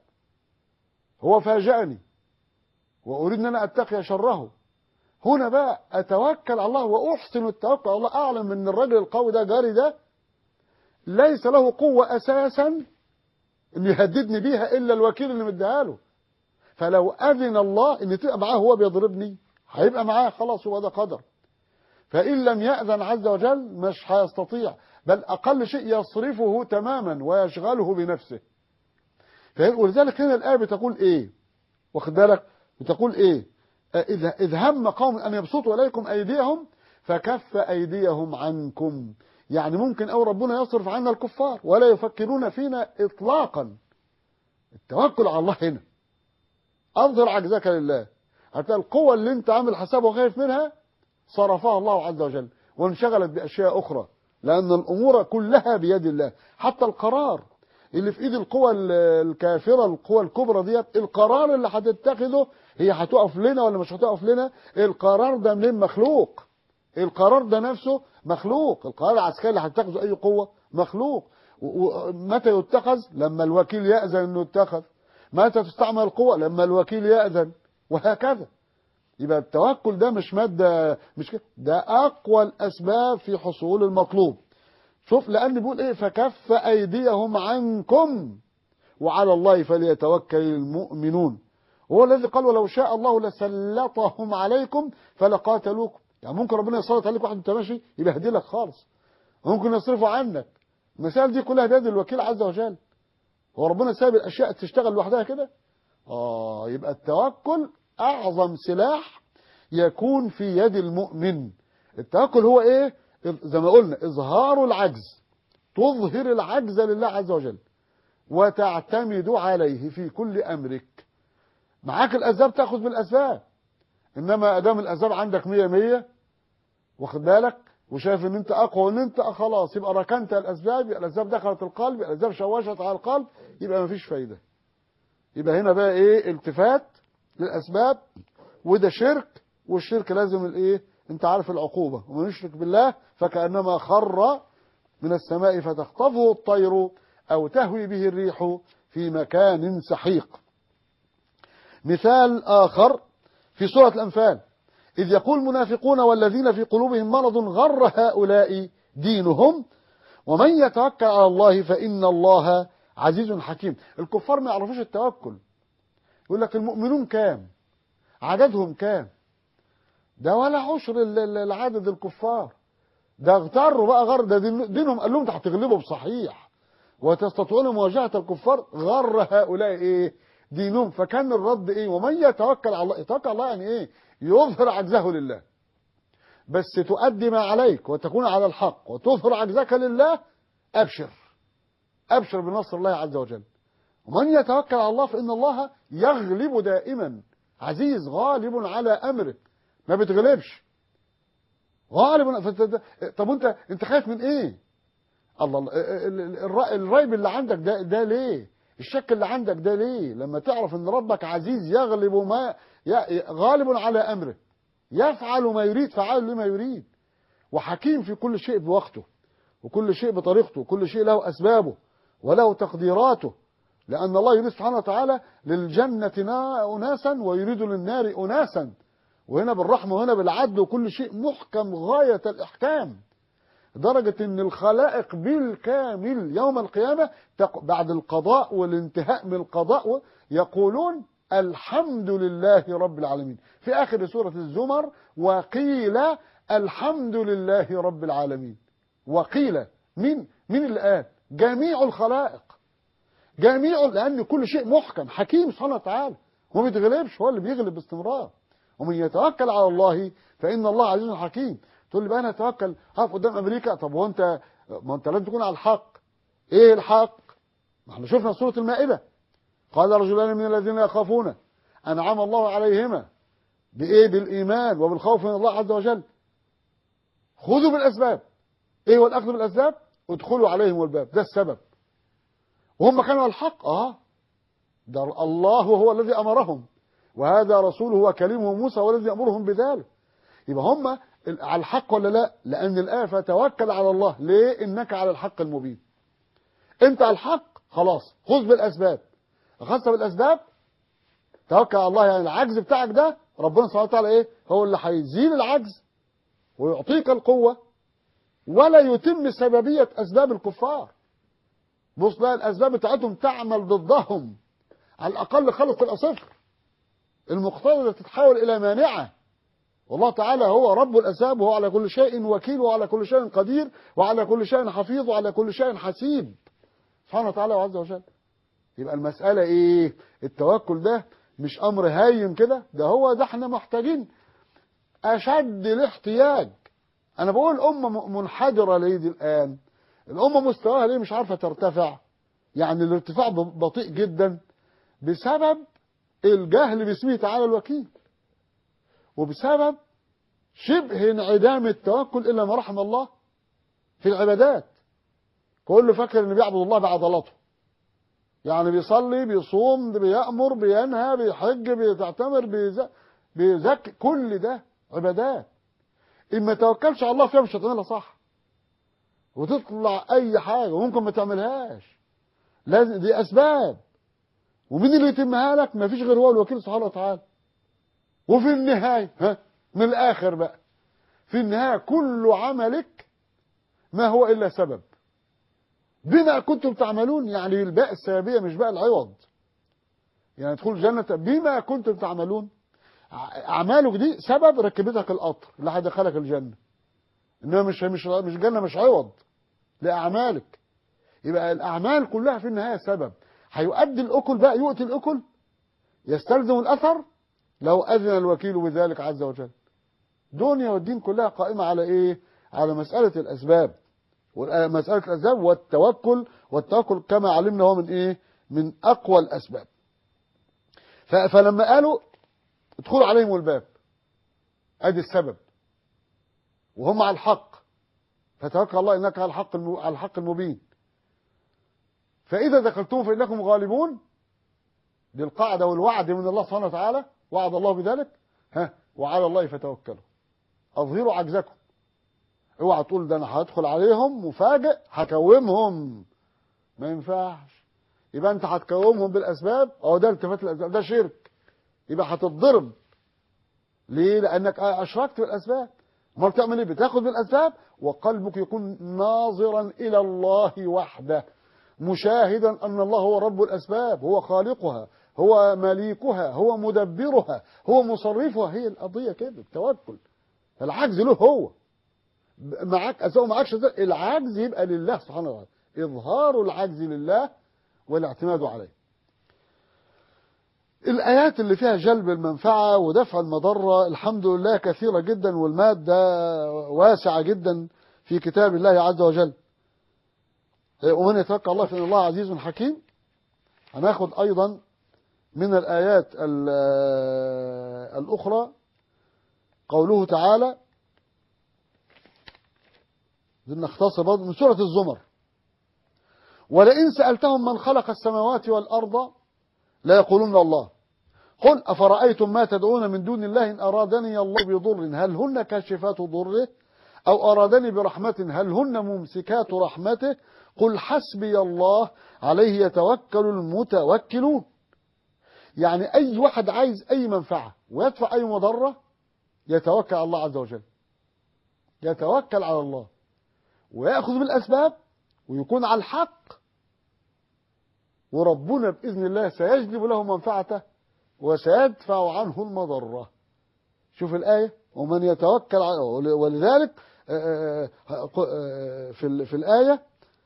هو فاجأني واريد ان انا اتقي شره هنا بقى اتوكل على الله واحسن التوكل على الله اعلم ان الراجل القوي ده جاري ده ليس له قوة اساسا ان يهددني بيها الا الوكيل اللي مديها له فلو اذن الله ان تبقى معاه هو بيضربني هيبقى معاه خلاص هو ده قدر فان لم ياذن عز وجل مش هيستطيع بل اقل شيء يصرفه تماما ويشغله بنفسه فهي- ولذلك هنا الايه بتقول ايه واخد بالك بتقول ايه آه، اذا اذ هم قوم ان يبسطوا اليكم ايديهم فكف ايديهم عنكم يعني ممكن او ربنا يصرف عنا الكفار ولا يفكرون فينا اطلاقا التوكل على الله هنا اظهر عجزك لله حتى القوة اللي انت عامل حسابه وخايف منها صرفها الله عز وجل وانشغلت باشياء اخرى لان الامور كلها بيد الله حتى القرار اللي في ايد القوى ال- الكافره القوى الكبرى ديت القرار اللي هتتخذه هي هتقف لنا ولا مش هتقف لنا القرار ده منين مخلوق القرار ده نفسه مخلوق القرار العسكري اللي هتتخذه اي قوه مخلوق و- ومتى يتخذ لما الوكيل يأذن انه يتخذ متى تستعمل القوة لما الوكيل يأذن وهكذا يبقى التوكل ده مش مادة مش كده ده أقوى الأسباب في حصول المطلوب شوف لأن بيقول إيه فكف أيديهم عنكم وعلى الله فليتوكل المؤمنون هو الذي قال ولو شاء الله لسلطهم عليكم فلقاتلوكم يعني ممكن ربنا يسلط عليك واحد انت ماشي يبهدلك خالص ممكن يصرفه عنك المسائل دي كلها بيد الوكيل عز وجل هو ربنا سايب الاشياء تشتغل لوحدها كده اه يبقى التوكل اعظم سلاح يكون في يد المؤمن التوكل هو ايه زي ما قلنا اظهار العجز تظهر العجز لله عز وجل وتعتمد عليه في كل امرك معاك الاسباب تاخذ بالاسباب انما ادام الاسباب عندك مية مية واخد بالك وشايف ان انت اقوى وان انت خلاص يبقى ركنت الاسباب يبقى الاسباب دخلت القلب يبقى الاسباب شوشت على القلب يبقى مفيش فايده يبقى هنا بقى ايه التفات للاسباب وده شرك والشرك لازم الايه انت عارف العقوبه ومن يشرك بالله فكانما خر من السماء فتخطفه الطير او تهوي به الريح في مكان سحيق مثال اخر في سوره الانفال إذ يقول المنافقون والذين في قلوبهم مرض غر هؤلاء دينهم ومن يتوكل على الله فإن الله عزيز حكيم الكفار ما يعرفوش التوكل يقول لك المؤمنون كام عددهم كام ده ولا عشر ال- ال- العدد الكفار ده اغتروا بقى غر ده دين- دينهم قال لهم ده هتغلبوا بصحيح وتستطيعون مواجهة الكفار غر هؤلاء ايه دينهم فكان الرد ايه ومن يتوكل على الله يتوكل على الله يعني ايه يظهر عجزه لله بس تؤدي ما عليك وتكون على الحق وتظهر عجزك لله أبشر أبشر بنصر الله عز وجل ومن يتوكل على الله فإن الله يغلب دائما عزيز غالب على أمره ما بتغلبش غالب فت- طب انت انت خايف من ايه الله الله ال- ال- الر- الريب اللي عندك ده ده ليه الشك اللي عندك ده ليه لما تعرف ان ربك عزيز يغلب ما ي- غالب على امره يفعل ما يريد فعال لما يريد وحكيم في كل شيء بوقته وكل شيء بطريقته وكل شيء له أسبابه وله تقديراته لأن الله يريد سبحانه وتعالى للجنة نا- أناسا ويريد للنار أناسا وهنا بالرحمة وهنا بالعدل وكل شيء محكم غاية الإحكام درجة أن الخلائق بالكامل يوم القيامة تق- بعد القضاء والانتهاء من القضاء يقولون الحمد لله رب العالمين في آخر سورة الزمر وقيل الحمد لله رب العالمين وقيل مين مين اللي قال جميع الخلائق جميع لأن كل شيء محكم حكيم سبحانه وتعالى وما بيتغلبش هو اللي بيغلب باستمرار ومن يتوكل على الله فإن الله عزيز حكيم تقول لي بقى أنا أتوكل هقف قدام أمريكا طب هو أنت ما أنت لازم تكون على الحق إيه الحق؟ ما احنا شفنا سورة المائدة قال رجلان من الذين يخافون أنعم الله عليهما بإيه بالإيمان وبالخوف من الله عز وجل خذوا بالأسباب إيه هو الأخذ بالأسباب ادخلوا عليهم الباب ده السبب وهم كانوا على الحق آه ده الله هو الذي أمرهم وهذا رسوله وكلمه موسى هو الذي يأمرهم بذلك يبقى هم على الحق ولا لا لأن الآية فتوكل على الله ليه إنك على الحق المبين أنت على الحق خلاص خذ بالأسباب أخذت بالأسباب توكل على الله يعني العجز بتاعك ده ربنا سبحانه وتعالى إيه هو اللي هيزيل العجز ويعطيك القوة ولا يتم سببية أسباب الكفار بص بقى الأسباب بتاعتهم تعمل ضدهم على الأقل خلص تبقى صفر المقتضى تتحول إلى مانعة والله تعالى هو رب الأسباب وهو على كل شيء وكيل وعلى كل شيء قدير وعلى كل شيء حفيظ وعلى كل شيء حسيب سبحانه وتعالى وعز وجل يبقى المسألة إيه التوكل ده مش أمر هايم كده ده هو ده احنا محتاجين أشد الاحتياج أنا بقول أمة منحدرة ليه دي الآن الأمة مستواها ليه مش عارفة ترتفع يعني الارتفاع بطيء جدا بسبب الجهل باسمه تعالى الوكيل وبسبب شبه انعدام التوكل إلا ما رحم الله في العبادات كله فاكر ان بيعبد الله بعضلاته يعني بيصلي بيصوم بيأمر بينهى بيحج بيتعتمر بيزكي بيزك كل ده عبادات إن ما توكلش على الله فيها مش هتعملها صح وتطلع أي حاجة وممكن ما تعملهاش لازم دي أسباب ومين اللي يتمها لك ما فيش غير هو الوكيل سبحانه وتعالى وفي النهاية ها من الآخر بقى في النهاية كل عملك ما هو إلا سبب بما كنتم تعملون يعني الباء السببية مش بقى العوض يعني تدخل الجنة بما كنتم تعملون أعمالك دي سبب ركبتك القطر اللي هيدخلك الجنة إنما مش مش مش جنة مش عوض لأعمالك يبقى الأعمال كلها في النهاية سبب هيؤدي الأكل بقى يؤتي الأكل يستلزم الأثر لو أذن الوكيل بذلك عز وجل دنيا والدين كلها قائمة على إيه على مسألة الأسباب مسألة الأسباب والتوكل والتوكل كما علمنا هو من إيه من أقوى الأسباب فلما قالوا ادخلوا عليهم الباب ادي السبب وهم على الحق فتوكل الله انك على الحق على الحق المبين فاذا دخلتم فانكم غالبون دي القاعده والوعد من الله سبحانه وتعالى وعد الله بذلك ها وعلى الله فتوكلوا اظهروا عجزكم اوعى تقول ده انا هدخل عليهم مفاجئ هكومهم ما ينفعش يبقى انت هتكومهم بالاسباب او ده التفات الاسباب ده شرك يبقى هتتضرب ليه لانك اشركت بالاسباب امال تعمل ايه بتاخد بالاسباب وقلبك يكون ناظرا الى الله وحده مشاهدا ان الله هو رب الاسباب هو خالقها هو مليكها هو مدبرها هو مصرفها هي القضيه كده التوكل العجز له هو معاك اسوء معاكش العجز يبقى لله سبحانه وتعالى اظهار العجز لله والاعتماد عليه الآيات اللي فيها جلب المنفعة ودفع المضرة الحمد لله كثيرة جدا والمادة واسعة جدا في كتاب الله عز وجل ومن يتوكل الله فإن الله عزيز حكيم هناخد أيضا من الآيات الأخرى قوله تعالى دي نختصر برضه من سورة الزمر ولئن سألتهم من خلق السماوات والأرض لا يقولون الله قل أفرأيتم ما تدعون من دون الله إن أرادني الله بضر هل هن كاشفات ضره أو أرادني برحمة هل هن ممسكات رحمته قل حسبي الله عليه يتوكل المتوكلون يعني أي واحد عايز أي منفعة ويدفع أي مضرة يتوكل على الله عز وجل يتوكل على الله ويأخذ بالأسباب ويكون على الحق وربنا بإذن الله سيجلب له منفعته وسيدفع عنه المضرة شوف الآية ومن يتوكل على ولذلك في في الآية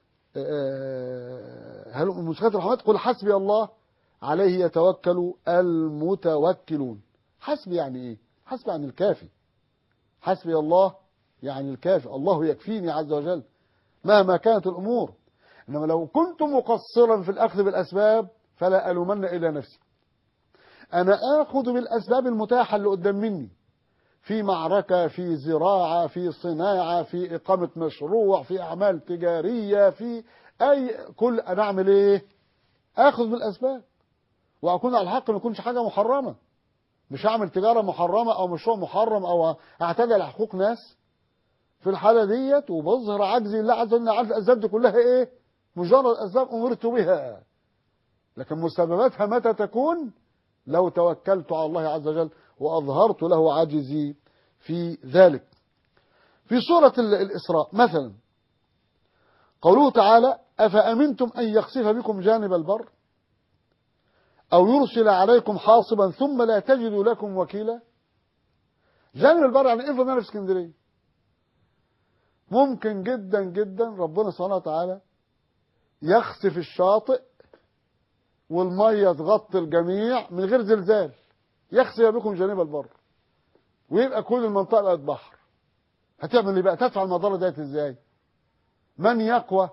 هل مشكلة الرحمات قل حسبي الله عليه يتوكل المتوكلون حسبي يعني ايه حسبي يعني الكافي حسبي الله يعني الكافي الله يكفيني عز وجل مهما كانت الأمور إنما لو كنت مقصرا في الأخذ بالأسباب فلا ألومن إلى نفسي أنا آخذ بالأسباب المتاحة اللي قدام مني في معركة في زراعة في صناعة في إقامة مشروع في أعمال تجارية في أي كل أنا أعمل إيه آخذ بالأسباب وأكون على الحق ما يكونش حاجة محرمة مش هعمل تجارة محرمة أو مشروع محرم أو أعتدي على حقوق ناس في الحالة ديت وبظهر عجزي الله عز وجل عارف الأسباب دي كلها إيه مجرد أسباب أمرت بها لكن مسبباتها متى تكون لو توكلت على الله عز وجل وأظهرت له عجزي في ذلك في سورة الإسراء مثلا قوله تعالى أفأمنتم أن يخسف بكم جانب البر أو يرسل عليكم حاصبا ثم لا تجدوا لكم وكيلا جانب البر يعني افرض انا في اسكندريه ممكن جدا جدا ربنا سبحانه وتعالى يخسف الشاطئ والميه تغطي الجميع من غير زلزال يخسف بكم جانب البر ويبقى كل المنطقه بقت بحر هتعمل ايه بقى تدفع المضره ديت ازاي من يقوى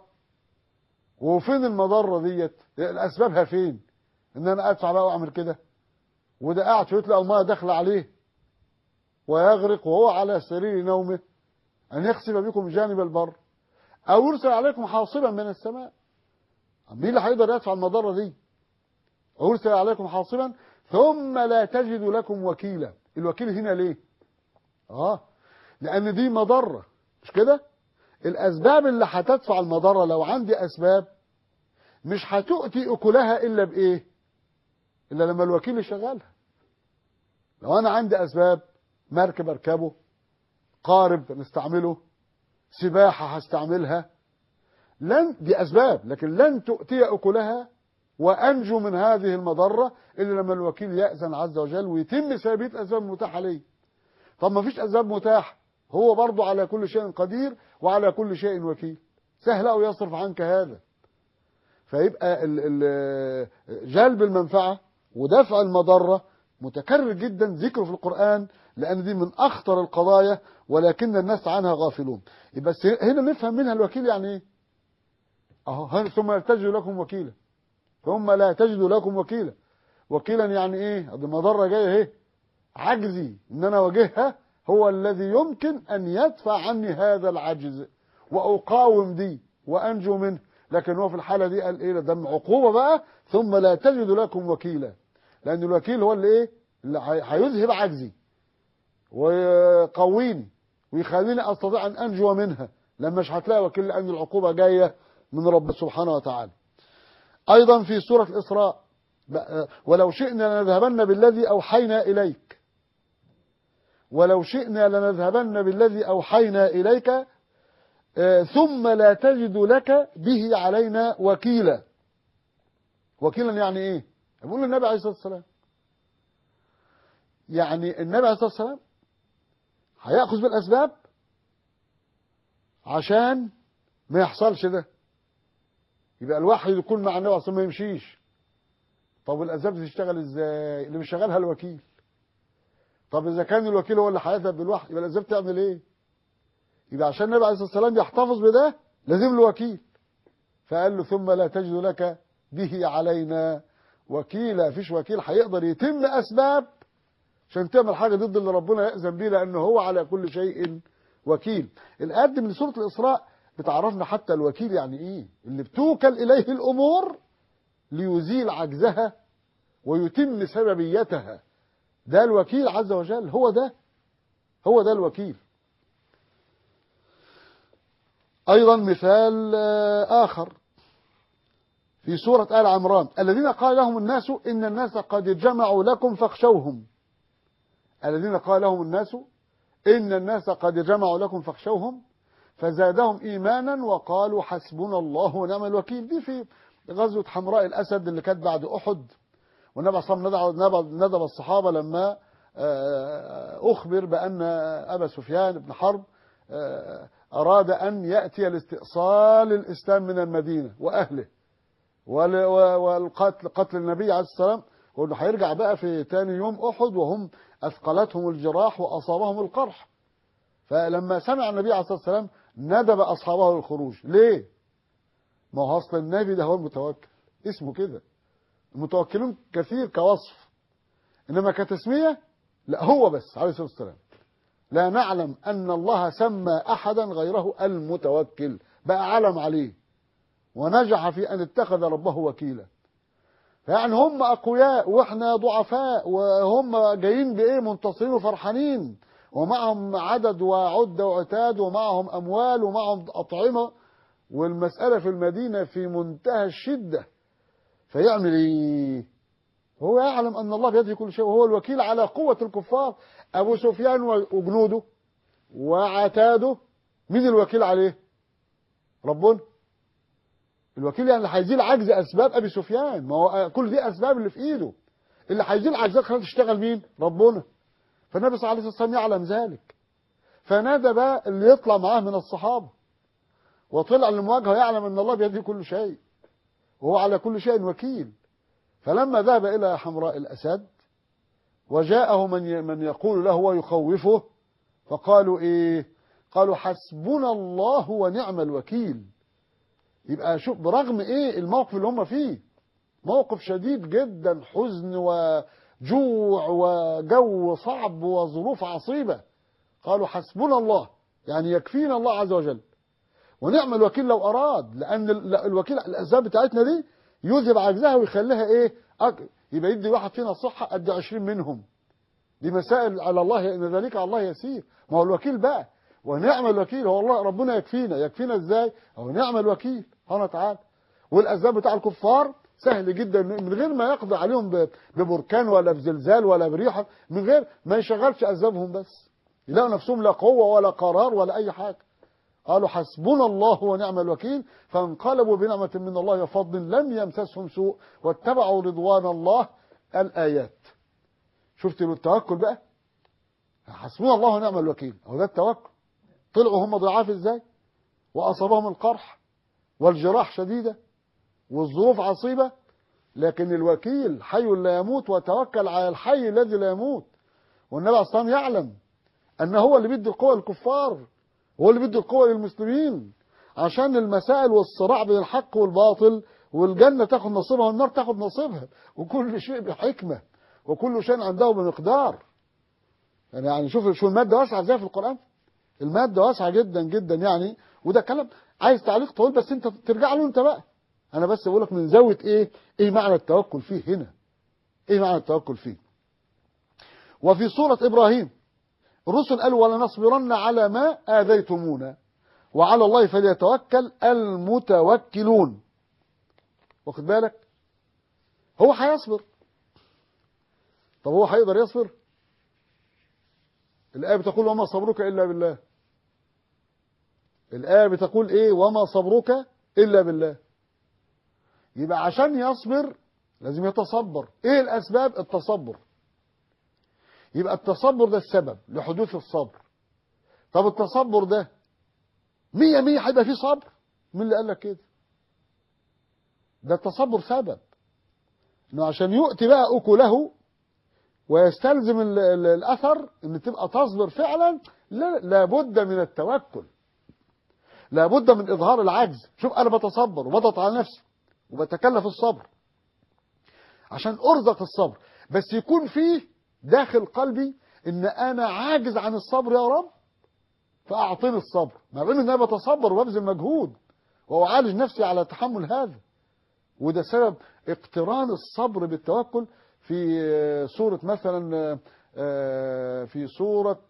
وفين المضره ديت اسبابها فين ان انا ادفع بقى واعمل كده وده قاعد شويه تلاقي الميه داخله عليه ويغرق وهو على سرير نومه ان يخسف بكم جانب البر او يرسل عليكم حاصبا من السماء مين اللي هيقدر يدفع المضره دي او يرسل عليكم حاصبا ثم لا تجدوا لكم وكيلا الوكيل هنا ليه اه لان دي مضره مش كده الاسباب اللي هتدفع المضره لو عندي اسباب مش هتؤتي اكلها الا بايه الا لما الوكيل يشغلها لو انا عندي اسباب مركب اركبه قارب نستعمله سباحه هستعملها لن دي اسباب لكن لن تؤتي اكلها وانجو من هذه المضره الا لما الوكيل ياذن عز وجل ويتم سابيه الاسباب المتاحه ليه طب ما فيش اسباب متاحه هو برضه على كل شيء قدير وعلى كل شيء وكيل سهل أو يصرف عنك هذا فيبقى ال ال جلب المنفعة ودفع المضرة متكرر جدا ذكره في القرآن لأن دي من أخطر القضايا ولكن الناس عنها غافلون يبقى هنا نفهم منها الوكيل يعني إيه أهو ثم تجد لكم وكيلا ثم لا تجد لكم وكيلا وكيلا يعني إيه دي مضرة جاية اهي عجزي إن أنا واجهها هو الذي يمكن أن يدفع عني هذا العجز وأقاوم دي وأنجو منه لكن هو في الحالة دي قال إيه ده عقوبة بقى ثم لا تجد لكم وكيلا لأن الوكيل هو اللي إيه اللي هيذهب عجزي ويقويني ويخليني أستطيع أن أنجو منها لما مش هتلاقي وكيل لأن العقوبة جاية من رب سبحانه وتعالى أيضا في سورة الإسراء ولو شئنا لنذهبن بالذي أوحينا إليك ولو شئنا لنذهبن بالذي أوحينا إليك ثم لا تجد لك به علينا وكيلا وكيلا يعني ايه بيقول النبي عليه الصلاة والسلام يعني النبي عليه الصلاة والسلام هيأخذ بالأسباب عشان ما يحصلش ده يبقى الوحي يكون مع النبي عليه الصلاة والسلام ما يمشيش طب الأسباب تشتغل ازاي اللي مش شغالها الوكيل طب إذا كان الوكيل هو اللي هيذهب بالوحي يبقى الأسباب تعمل ايه يبقى عشان النبي عليه الصلاة والسلام يحتفظ بده لازم له وكيل فقال له ثم لا تجد لك به علينا وكيلا فيش وكيل هيقدر يتم أسباب عشان تعمل حاجة ضد اللي ربنا يأذن بيه لأنه هو على كل شيء وكيل الآيات من سورة الإسراء بتعرفنا حتى الوكيل يعني ايه اللي بتوكل اليه الامور ليزيل عجزها ويتم سببيتها ده الوكيل عز وجل هو ده هو ده الوكيل ايضا مثال آه، اخر في سورة آل عمران الذين قال لهم الناس إن الناس قد جمعوا لكم فاخشوهم الذين قال لهم الناس إن الناس قد جمعوا لكم فاخشوهم فزادهم إيمانا وقالوا حسبنا الله ونعم الوكيل دي في غزوة حمراء الأسد اللي كانت بعد أحد والنبي صلى الله عليه وسلم ندب الصحابة لما آه، أخبر بأن أبا سفيان بن حرب آه، أراد أن يأتي لاستئصال الإسلام من المدينة وأهله وال- و- والقتل قتل النبي عليه السلام وانه هيرجع بقى في تاني يوم احد وهم اثقلتهم الجراح واصابهم القرح فلما سمع النبي عليه الصلاه والسلام ندب اصحابه للخروج ليه؟ ما هو اصل النبي ده هو المتوكل اسمه كده المتوكلون كثير كوصف انما كتسميه لا هو بس عليه الصلاه والسلام لا نعلم ان الله سمى احدا غيره المتوكل بقى علم عليه ونجح في أن اتخذ ربه وكيلا يعني هم أقوياء وإحنا ضعفاء وهم جايين بإيه منتصرين وفرحانين ومعهم عدد وعدة وعتاد ومعهم أموال ومعهم أطعمة والمسألة في المدينة في منتهى الشدة فيعمل إيه هو يعلم أن الله بيده كل شيء وهو الوكيل على قوة الكفار أبو سفيان وجنوده وعتاده مين الوكيل عليه ربنا الوكيل يعني اللي هيزيل عجز اسباب ابي سفيان ما هو كل دي اسباب اللي في ايده اللي هيزيل عجزات خلاص تشتغل مين ربنا فالنبي صلى الله عليه وسلم يعلم ذلك فنادى بقى اللي يطلع معاه من الصحابه وطلع للمواجهه يعلم ان الله بيده كل شيء وهو على كل شيء وكيل فلما ذهب الى حمراء الاسد وجاءه من ي- من يقول له ويخوفه فقالوا ايه قالوا حسبنا الله ونعم الوكيل يبقى شوف برغم ايه الموقف اللي هم فيه موقف شديد جدا حزن وجوع وجو صعب وظروف عصيبة قالوا حسبنا الله يعني يكفينا الله عز وجل ونعم الوكيل لو أراد لأن ال- الوكيل الأسباب بتاعتنا دي يذهب عجزها ويخليها إيه أك- يبقى يدي واحد فينا صحة قد عشرين منهم دي مسائل على الله إن ذلك على الله يسير ما هو الوكيل بقى ونعم الوكيل هو الله ربنا يكفينا يكفينا ازاي هو نعم الوكيل سبحانه وتعالى والاسباب بتاع الكفار سهل جدا من غير ما يقضي عليهم ب- ببركان ولا بزلزال ولا بريحه من غير ما يشغلش اسبابهم بس يلاقوا نفسهم لا قوه ولا قرار ولا اي حاجه قالوا حسبنا الله ونعم الوكيل فانقلبوا بنعمة من الله وفضل لم يمسسهم سوء واتبعوا رضوان الله الآيات شفت التوكل بقى حسبنا الله ونعم الوكيل هو ده التوكل طلعوا هم ضعاف ازاي واصابهم القرح والجراح شديده والظروف عصيبه لكن الوكيل حي لا يموت وتوكل على الحي الذي لا يموت والنبي عليه الصلاه والسلام يعلم ان هو اللي بيدي القوه للكفار هو اللي بيدي القوه للمسلمين عشان المسائل والصراع بين الحق والباطل والجنه تاخد نصيبها والنار تاخد نصيبها وكل شيء بحكمه وكل شيء عنده بمقدار يعني يعني شوف شو الماده واسعه ازاي في القران الماده واسعه جدا جدا يعني وده كلام عايز تعليق طويل بس انت ترجع له انت بقى انا بس بقول لك من زاويه ايه ايه معنى التوكل فيه هنا ايه معنى التوكل فيه وفي سوره ابراهيم الرسل قالوا ولنصبرن على ما اذيتمونا وعلى الله فليتوكل المتوكلون واخد بالك هو هيصبر طب هو هيقدر يصبر الآية بتقول وما صبرك إلا بالله الآية بتقول إيه وما صبرك إلا بالله يبقى عشان يصبر لازم يتصبر إيه الأسباب التصبر يبقى التصبر ده السبب لحدوث الصبر طب التصبر ده مية مية هيبقى فيه صبر مين اللي قال لك كده ده التصبر سبب انه عشان يؤتي بقى اكله ويستلزم ال- ال- الاثر ان تبقى تصبر فعلا لا لابد من التوكل لابد من اظهار العجز شوف انا بتصبر وبضغط على نفسي وبتكلف الصبر عشان ارزق الصبر بس يكون فيه داخل قلبي ان انا عاجز عن الصبر يا رب فأعطني الصبر مع العلم ان انا بتصبر وببذل مجهود وأعالج نفسي على تحمل هذا وده سبب اقتران الصبر بالتوكل في آه، سورة مثلا آه، آه، في سورة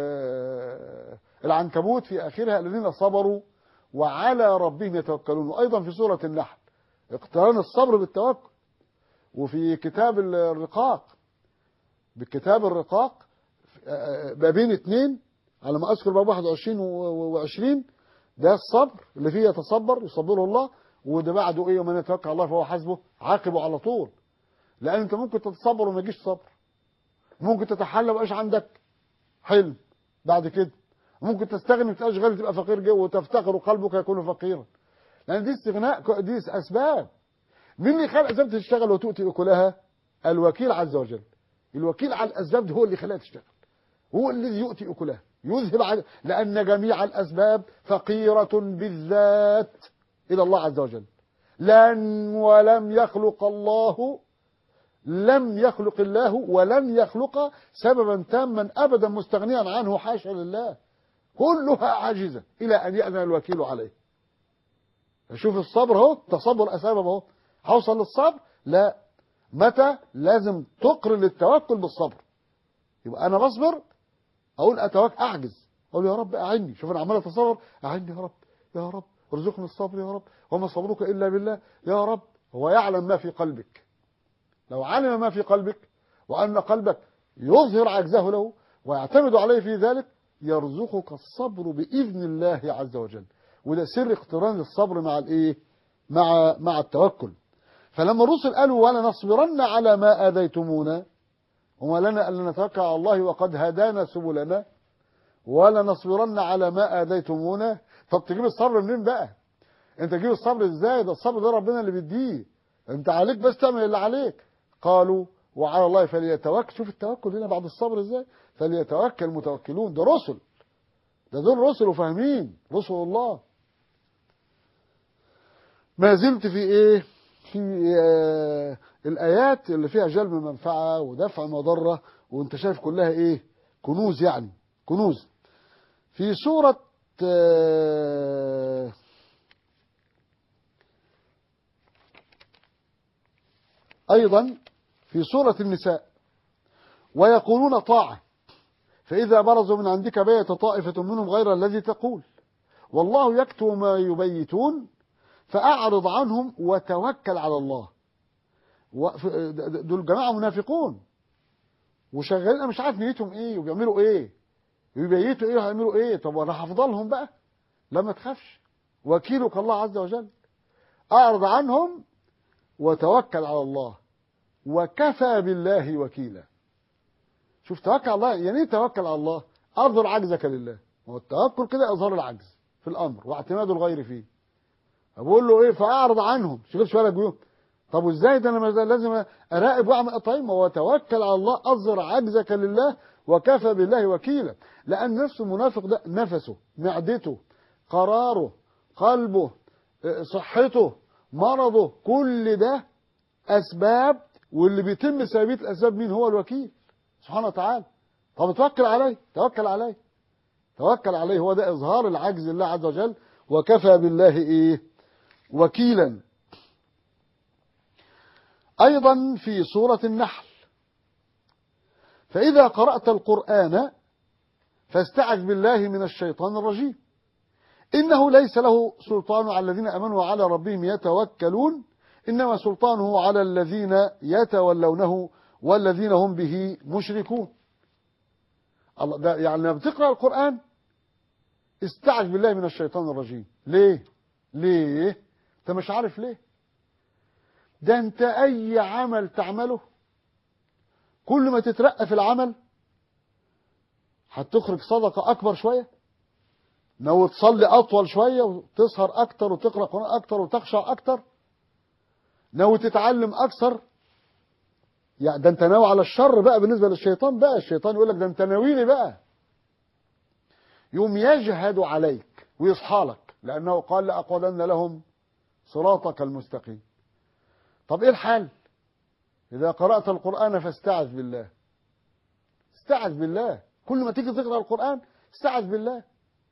آه، العنكبوت في آخرها الذين صبروا وعلى ربهم يتوكلون وأيضا في سورة النحل اقتران الصبر بالتوكل وفي كتاب الرقاق بكتاب الرقاق آه، بابين اتنين على ما أذكر باب 21 و20 ده الصبر اللي فيه يتصبر يصبره الله وده بعده ايه ومن يتوكل على الله فهو حسبه عاقبه على طول لان انت ممكن تتصبر وما يجيش صبر ممكن تتحلى ومبقاش عندك حلم بعد كده ممكن تستغني وتبقاش غني تبقى فقير جو وتفتقر وقلبك يكون فقيرا لان دي استغناء دي اسباب مين اللي خلق اسباب تشتغل وتؤتي اكلها الوكيل عز وجل الوكيل على الاسباب دي هو اللي خلاها تشتغل هو الذي يؤتي اكلها يذهب عن لان جميع الاسباب فقيره بالذات الى الله عز وجل لن ولم يخلق الله لم يخلق الله ولن يخلق سببا تاما ابدا مستغنيا عنه حاشا لله كلها عاجزه الى ان ياذن الوكيل عليه شوف الصبر اهو تصبر اسباب اهو هوصل للصبر لا متى لازم تقرن التوكل بالصبر يبقى انا بصبر اقول اتوكل اعجز اقول يا رب اعني شوف انا عمال اتصور اعني يا رب يا رب ارزقني الصبر يا رب وما صبرك الا بالله يا رب هو يعلم ما في قلبك لو علم ما في قلبك وان قلبك يظهر عجزه له ويعتمد عليه في ذلك يرزقك الصبر باذن الله عز وجل وده سر اقتران الصبر مع الايه مع مع التوكل فلما الرسل قالوا ولا نصبرن على ما اذيتمونا وما لنا الا نتوكل على الله وقد هدانا سبلنا ولا نصبرن على ما اذيتمونا طب تجيب الصبر منين بقى انت تجيب الصبر ازاي ده الصبر ده ربنا اللي بيديه انت عليك بس تعمل اللي عليك قالوا وعلى الله فليتوكل شوف التوكل هنا بعد الصبر ازاي فليتوكل المتوكلون ده رسل ده دول رسل وفاهمين رسل الله ما زلت في ايه في آه الايات اللي فيها جلب منفعه ودفع مضره وانت شايف كلها ايه كنوز يعني كنوز في سوره آه ايضا في سوره النساء ويقولون طاعه فاذا برزوا من عندك بيت طائفه منهم غير الذي تقول والله يكتب ما يبيتون فأعرض عنهم وتوكل على الله دول جماعة منافقون وشغالين أنا مش عارف نيتهم ايه وبيعملوا ايه ويبيتوا ايه وهيعملوا ايه طب وانا هفضلهم بقى لا ما تخافش وكيلك الله عز وجل أعرض عنهم وتوكل على الله وكفى بالله وكيلا شوف توكل على الله يعني ايه توكل على الله أظهر عجزك لله هو التوكل كده إظهار العجز في الأمر واعتماد الغير فيه بقول له ايه فاعرض عنهم شغلش بالك بيهم طب وازاي ده انا لازم اراقب واعمل طيب وتوكل على الله اظهر عجزك لله وكفى بالله وكيلا لان نفس المنافق ده نفسه معدته قراره قلبه صحته مرضه كل ده اسباب واللي بيتم سببيه الاسباب مين هو الوكيل سبحانه وتعالى طب توكل عليه توكل عليه توكل عليه هو ده اظهار العجز لله عز وجل وكفى بالله ايه وكيلا أيضا في سورة النحل فإذا قرأت القرآن فاستعذ بالله من الشيطان الرجيم إنه ليس له سلطان على الذين أمنوا وعلى ربهم يتوكلون إنما سلطانه على الذين يتولونه والذين هم به مشركون الله ده يعني لما بتقرأ القرآن استعذ بالله من الشيطان الرجيم ليه ليه انت مش عارف ليه ده انت اي عمل تعمله كل ما تترقى في العمل هتخرج صدقة اكبر شوية ناوي تصلي اطول شوية وتسهر اكتر وتقرأ قرآن اكتر وتخشع اكتر ناوي تتعلم اكثر يعني ده انت ناوي على الشر بقى بالنسبة للشيطان بقى الشيطان يقول لك ده انت ناويني بقى يوم يجهد عليك ويصحى لك لأنه قال لأقعدن لهم صراطك المستقيم طب إيه الحال إذا قرأت القرآن فاستعذ بالله استعذ بالله كل ما تيجي تقرأ القرآن استعذ بالله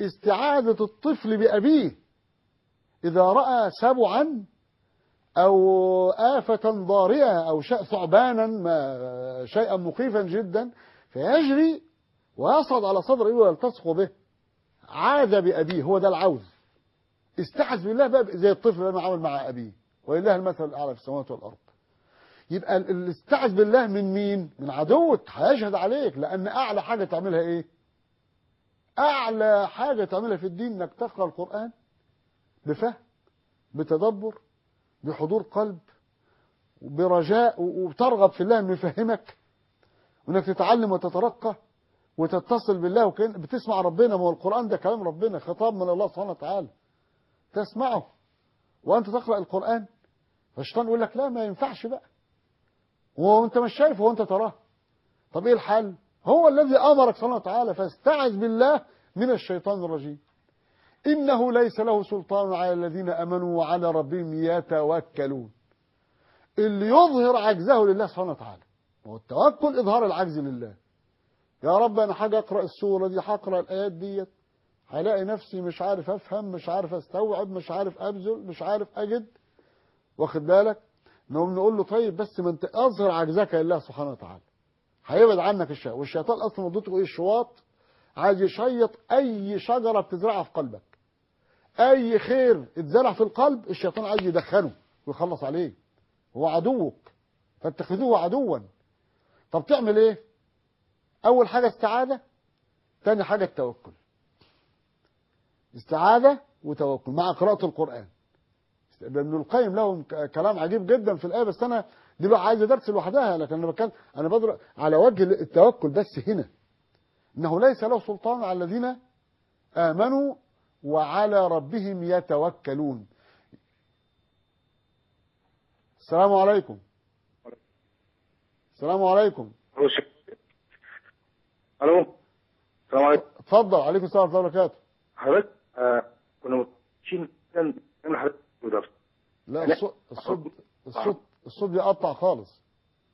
استعاذة الطفل بأبيه إذا رأى سبعا أو آفة ضارئة أو شيء ثعبانا ما شيئا مخيفا جدا فيجري ويصعد على صدر أبيه ويلتصق به عاد بأبيه هو ده العوز استعذ بالله بقى زي الطفل لما عمل مع أبيه ولله المثل الأعلى في السماوات والأرض يبقى ال- ال- استعذ بالله من مين من عدوك هيشهد عليك لأن أعلى حاجة تعملها إيه أعلى حاجة تعملها في الدين إنك تقرأ القرآن بفهم بتدبر بحضور قلب برجاء و- وترغب في الله انه يفهمك وانك تتعلم وتترقى وتتصل بالله وكأن بتسمع ربنا ما هو القرآن ده كلام ربنا خطاب من الله سبحانه وتعالى تسمعه وانت تقرأ القرآن فالشيطان يقول لك لا ما ينفعش بقى وانت مش شايف وانت تراه طب ايه الحل هو الذي امرك سبحانه وتعالى فاستعذ بالله من الشيطان الرجيم إنه ليس له سلطان على الذين أمنوا وعلى ربهم يتوكلون اللي يظهر عجزه لله سبحانه وتعالى هو التوكل إظهار العجز لله يا رب أنا حاجة أقرأ السورة دي هقرأ الآيات ديت هلاقي نفسي مش عارف أفهم مش عارف أستوعب مش عارف أبذل مش عارف أجد واخد بالك نقوم نقول له طيب بس ما أنت أظهر عجزك لله سبحانه وتعالى هيبعد عنك الشيطان والشيطان أصلا مدته إيه الشواط عايز يشيط أي شجرة بتزرعها في قلبك اي خير اتزرع في القلب الشيطان عايز يدخنه ويخلص عليه هو عدوك فاتخذوه عدوا طب تعمل ايه اول حاجة استعاذة تاني حاجة التوكل استعاذة وتوكل مع قراءة القرآن ابن القيم له ك- كلام عجيب جدا في الآية بس أنا دي بقى عايزة درس لوحدها لكن أنا بتكلم أنا بضرب على وجه التوكل بس هنا إنه ليس له سلطان على الذين آمنوا وعلى ربهم يتوكلون السلام عليكم السلام عليكم الو السلام عليكم اتفضل عليكم السلام ورحمه الله وبركاته حضرتك آه كنا متفقين جدا نعمل حضرتك درس لا لا. الصوت الصوت الصوت الصوت بيقطع خالص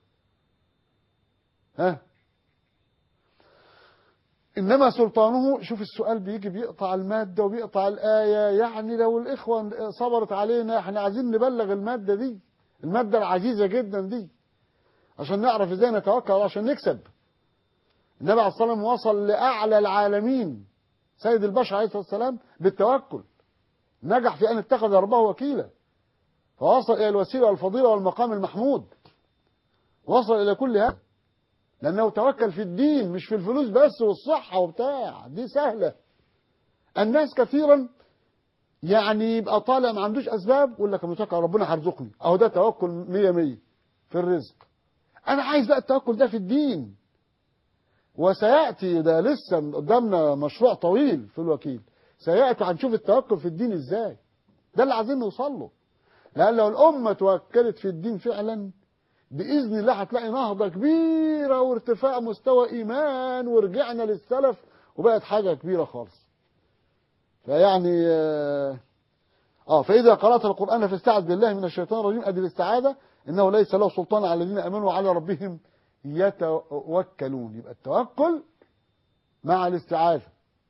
ها انما سلطانه شوف السؤال بيجي بيقطع الماده وبيقطع الايه يعني لو الاخوه صبرت علينا احنا عايزين نبلغ الماده دي الماده العزيزه جدا دي عشان نعرف ازاي نتوكل عشان نكسب النبي عليه الصلاه والسلام وصل لاعلى العالمين سيد البشر عليه الصلاه والسلام بالتوكل نجح في ان اتخذ ربه وكيلا فوصل إلى الوسيلة والفضيلة والمقام المحمود وصل إلى كل هذا لأنه توكل في الدين مش في الفلوس بس والصحة وبتاع دي سهلة الناس كثيرا يعني يبقى طالع ما عندوش أسباب يقول لك متوكل على ربنا هيرزقني أهو ده توكل مية مية في الرزق أنا عايز بقى التوكل ده في الدين وسيأتي ده لسه قدامنا مشروع طويل في الوكيل سيأتي هنشوف التوكل في الدين ازاي ده اللي عايزين نوصل له لأن لو الأمة توكلت في الدين فعلا بإذن الله هتلاقي نهضة كبيرة وارتفاع مستوى إيمان ورجعنا للسلف وبقت حاجة كبيرة خالص فيعني آه آه، فإذا قرأت القرآن فاستعذ بالله من الشيطان الرجيم أدي الاستعاذة إنه ليس له سلطان على الذين آمنوا على ربهم يتوكلون يبقى التوكل مع الاستعاذة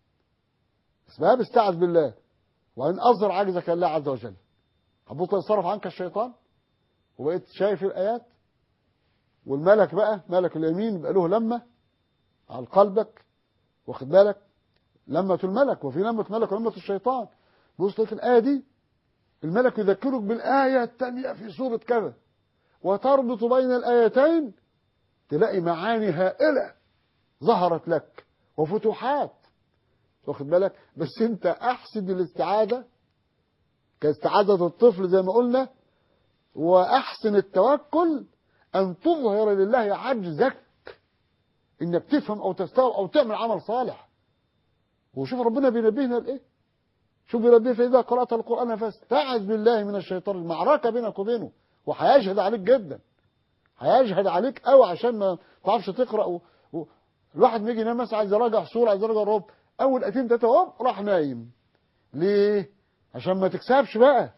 اسباب استعذ بالله وإن أظهر عجزك لله عز وجل هتبص يصرف عنك الشيطان وبقيت شايف الآيات والملك بقى ملك اليمين يبقى له لمة على قلبك واخد بالك لمة الملك وفي لمة ملك ولمة الشيطان بص لك الآية دي الملك يذكرك بالآية الثانية في سورة كذا وتربط بين الآيتين تلاقي معاني هائلة ظهرت لك وفتوحات واخد بالك بس انت احسن الاستعاذة كاستعاذة الطفل زي ما قلنا واحسن التوكل ان تظهر لله عجزك انك تفهم او تستوعب او تعمل عمل صالح وشوف ربنا بينبهنا لايه شوف بينبه فاذا قرات القران فاستعذ بالله من الشيطان المعركه بينك وبينه وهيشهد عليك جدا هيشهد عليك قوي عشان ما تعرفش تقرا و... و... الواحد بيجي ينام مثلا عايز يراجع سوره عايز يراجع رب اول اتين تلاته هوب راح نايم ليه عشان ما تكسبش بقى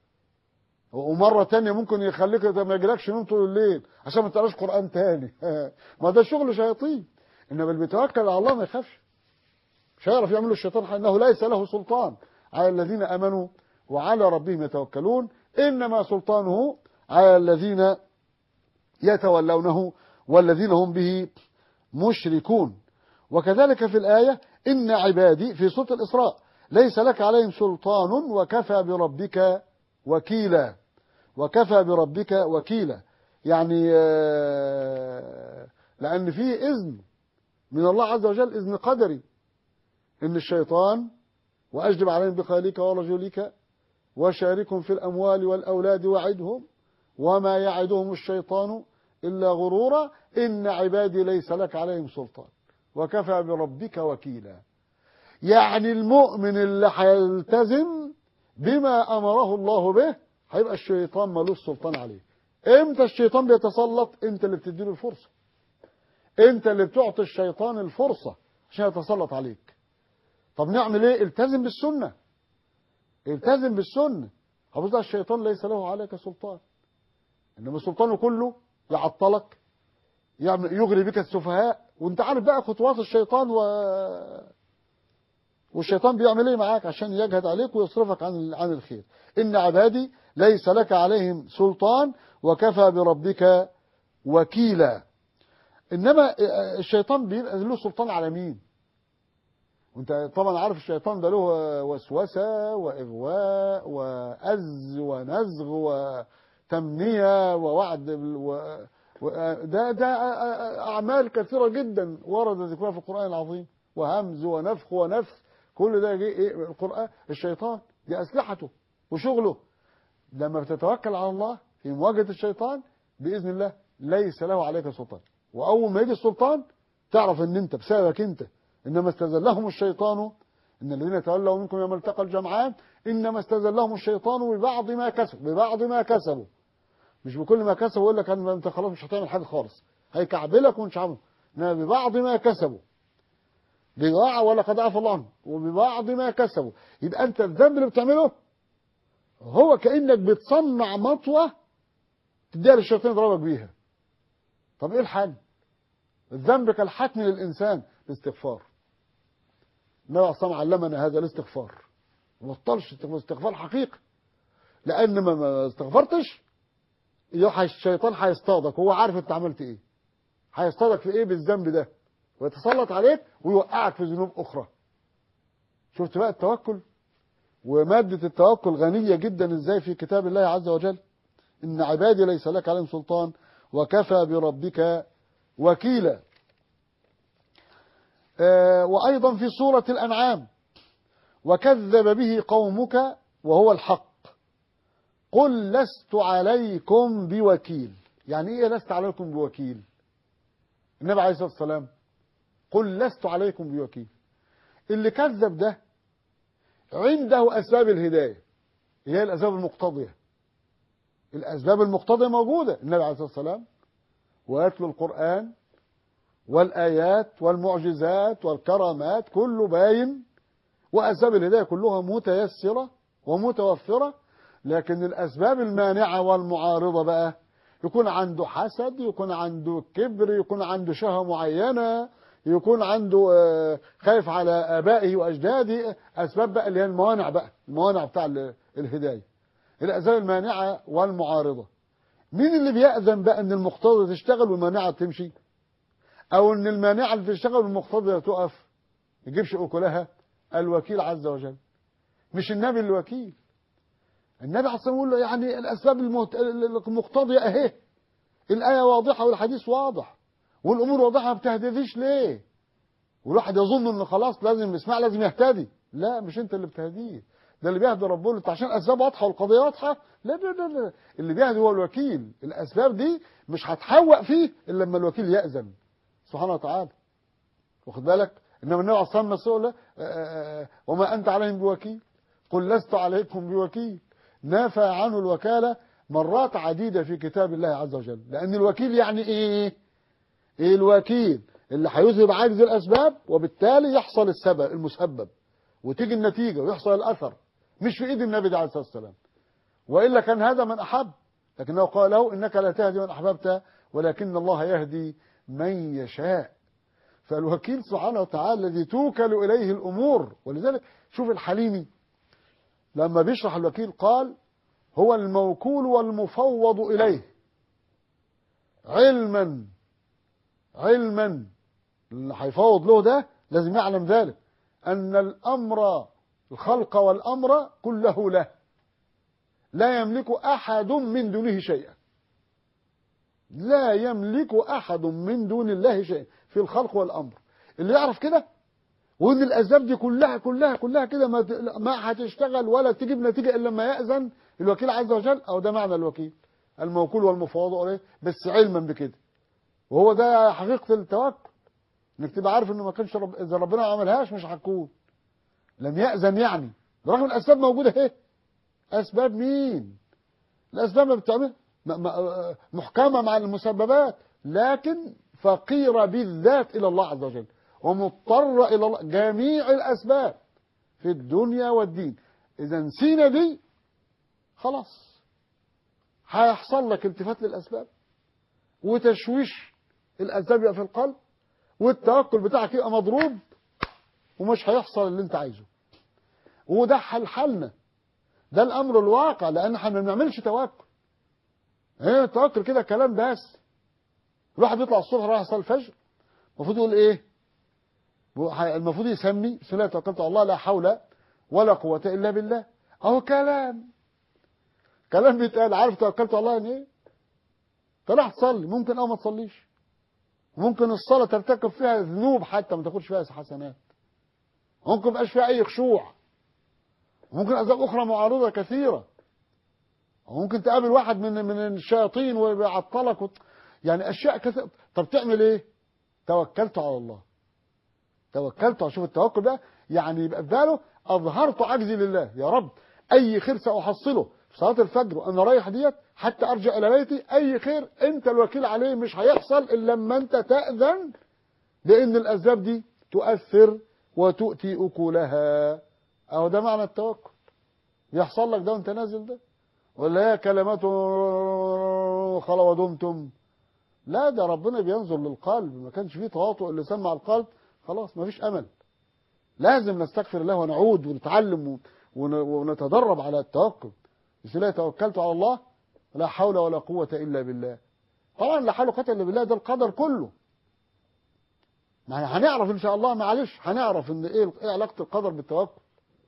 ومره تانية ممكن يخليك ما يجيلكش نوم طول الليل عشان ما تقراش قران تاني ما ده شغل شياطين انما اللي بيتوكل على الله ما يخافش مش هيعرف يعملوا الشيطان حاجة انه ليس له سلطان على الذين امنوا وعلى ربهم يتوكلون انما سلطانه على الذين يتولونه والذين هم به مشركون وكذلك في الآية إن عبادي في سورة الإسراء ليس لك عليهم سلطان وكفى بربك وكيلا وكفى بربك وكيلا يعني آه، لأن فيه إذن من الله عز وجل إذن قدري إن الشيطان وأجلب عليهم بخالك ورجلك وشاركهم في الأموال والأولاد وعدهم وما يعدهم الشيطان إلا غرورا إن عبادي ليس لك عليهم سلطان وكفى بربك وكيلا يعني المؤمن اللي هيلتزم بما أمره الله به هيبقى الشيطان ملوش سلطان عليه امتى الشيطان بيتسلط انت اللي بتديله الفرصة انت اللي بتعطي الشيطان الفرصة عشان يتسلط عليك طب نعمل ايه التزم بالسنة التزم بالسنة هبص الشيطان ليس له عليك سلطان انما سلطانه كله يعطلك يعمل يغري بك السفهاء وانت عارف بقى خطوات الشيطان و والشيطان بيعمل ايه معاك عشان يجهد عليك ويصرفك عن عن الخير ان عبادي ليس لك عليهم سلطان وكفى بربك وكيلا انما الشيطان بيبقى له سلطان على مين وانت طبعا عارف الشيطان ده له وسوسه واغواء واز ونزغ وتمنيه ووعد بال- و... و... ده ده اعمال كثيره جدا ورد ذكرها في القران العظيم وهمز ونفخ ونفث كل ده جه ايه القران الشيطان دي اسلحته وشغله لما بتتوكل على الله في مواجهه الشيطان باذن الله ليس له عليك سلطان واول ما يجي السلطان تعرف ان انت بسببك انت انما استزلهم الشيطان ان الذين تولوا منكم يوم التقى الجمعان انما استزلهم الشيطان ببعض ما كسبوا ببعض ما كسبوا مش بكل ما كسبوا يقول لك أنا- انت خلاص مش هتعمل حاجه خالص هيكعبلك ومش عامل انما ببعض ما كسبوا بضاعة ولا قد عفى الله عنه وببعض ما كسبوا يبقى انت الذنب اللي بتعمله هو كانك بتصنع مطوه تديها للشيطان يضربك بيها طب ايه الحل الذنب كالحتم للانسان الاستغفار النبي عليه الصلاه والسلام علمنا هذا الاستغفار ما بطلش استغفار حقيقي لان ما- ما استغفرتش يروح الشيطان هيصطادك وهو عارف انت عملت ايه هيصطادك في ايه بالذنب ده ويتسلط عليك ويوقعك في ذنوب اخرى شفت بقى التوكل ومادة التوكل غنية جدا ازاي في كتاب الله عز وجل ان عبادي ليس لك عليهم سلطان وكفى بربك وكيلا آه، وأيضا في سورة الأنعام وكذب به قومك وهو الحق قل لست عليكم بوكيل يعني ايه لست عليكم بوكيل النبي عليه الصلاة والسلام قل لست عليكم بوكيل اللي كذب ده عنده أسباب الهداية هي الأسباب المقتضية الأسباب المقتضية موجودة النبي عليه الصلاة والسلام ويتلو القرآن والآيات والمعجزات والكرامات كله باين وأسباب الهداية كلها متيسرة ومتوفرة لكن الأسباب المانعة والمعارضة بقى يكون عنده حسد يكون عنده كبر يكون عنده شهوة معينة يكون عنده آه، خايف على آبائه وأجداده أسباب بقى اللي هي الموانع بقى الموانع بتاع ال- الهداية الأسباب المانعة والمعارضة مين اللي بيأذن بقى ان المقتضى تشتغل والمانعة تمشي او ان المانعة اللي تشتغل والمقتضى تقف يجيبش اكلها الوكيل عز وجل مش النبي الوكيل النبي عليه الصلاة والسلام يقول له يعني الاسباب المهت... المقتضية اهي الايه واضحة والحديث واضح والامور واضحة ما بتهتديش ليه والواحد يظن ان خلاص لازم يسمع لازم يهتدي لا مش انت اللي بتهديه ده اللي بيهدي ربنا انت عشان الاسباب واضحه والقضيه واضحه لا لا لا لا اللي بيهدي هو الوكيل الاسباب دي مش هتحوق فيه الا لما الوكيل ياذن سبحانه وتعالى واخد بالك انما النبي عليه الصلاه والسلام مسؤول وما انت عليهم بوكيل قل لست عليكم بوكيل نافى عنه الوكاله مرات عديده في كتاب الله عز وجل لان الوكيل يعني ايه ايه الوكيل اللي هيذهب عاجز الاسباب وبالتالي يحصل السبب المسبب وتيجي النتيجه ويحصل الاثر مش في ايد النبي ده عليه الصلاه والسلام والا كان هذا من احب لكنه قال له انك لا تهدي من احببت ولكن الله يهدي من يشاء فالوكيل سبحانه وتعالى الذي توكل إليه الأمور ولذلك شوف الحليمي لما بيشرح الوكيل قال هو الموكول والمفوض إليه علما علما اللي هيفوض له ده لازم يعلم ذلك أن الأمر الخلق والأمر كله له لا يملك أحد من دونه شيئا لا يملك أحد من دون الله شيئا في الخلق والأمر اللي يعرف كده وان الاسباب دي كلها كلها كلها كده ما ما هتشتغل ولا تجيب نتيجه الا لما ياذن الوكيل عز وجل او ده معنى الوكيل الموكول والمفوض عليه بس علما بكده وهو ده حقيقه التوكل انك تبقى عارف انه ما كانش رب... اذا ربنا ما عملهاش مش هتكون لم ياذن يعني برغم الاسباب موجوده اهي اسباب مين الاسباب ما بتعمل محكمه مع المسببات لكن فقيره بالذات الى الله عز وجل ومضطر إلى الله جميع الأسباب في الدنيا والدين إذا نسينا دي خلاص هيحصل لك التفات للأسباب وتشويش الأسباب يبقى في القلب والتوكل بتاعك يبقى مضروب ومش هيحصل اللي انت عايزه وده حل حالنا ده الأمر الواقع لأن احنا ما بنعملش توكل ايه التوكل كده كلام بس الواحد يطلع الصبح رايح يصلي الفجر المفروض يقول ايه المفروض يسمي بسم الله توكلت على الله لا حول ولا قوة إلا بالله أهو كلام كلام بيتقال عارف توكلت على الله يعني إيه؟ فراح تصلي ممكن أو ما تصليش ممكن الصلاة ترتكب فيها ذنوب حتى ما تاخدش فيها حسنات ممكن ما يبقاش فيها أي خشوع ممكن أسباب أخرى معارضة كثيرة وممكن تقابل واحد من من الشياطين ويعطلك وت... يعني أشياء كثيرة طب تعمل إيه؟ توكلت على الله توكلت اشوف التوكل ده يعني يبقى في باله اظهرت عجزي لله يا رب اي خير ساحصله في صلاه الفجر وانا رايح ديت حتى ارجع الى بيتي اي خير انت الوكيل عليه مش هيحصل الا لما انت تاذن لان الاسباب دي تؤثر وتؤتي اكلها اهو ده معنى التوكل يحصل لك ده وانت نازل ده ولا هي كلمات خلا ودمتم لا ده ربنا بينظر للقلب ما كانش فيه تواطؤ اللسان مع القلب خلاص ما فيش امل لازم نستغفر الله ونعود ونتعلم ونتدرب على التوكل بسم الله توكلت على الله لا حول ولا قوة إلا بالله طبعا لا حول ولا قوة إلا بالله ده القدر كله ما هنعرف إن شاء الله معلش هنعرف إن إيه إيه علاقة القدر بالتوكل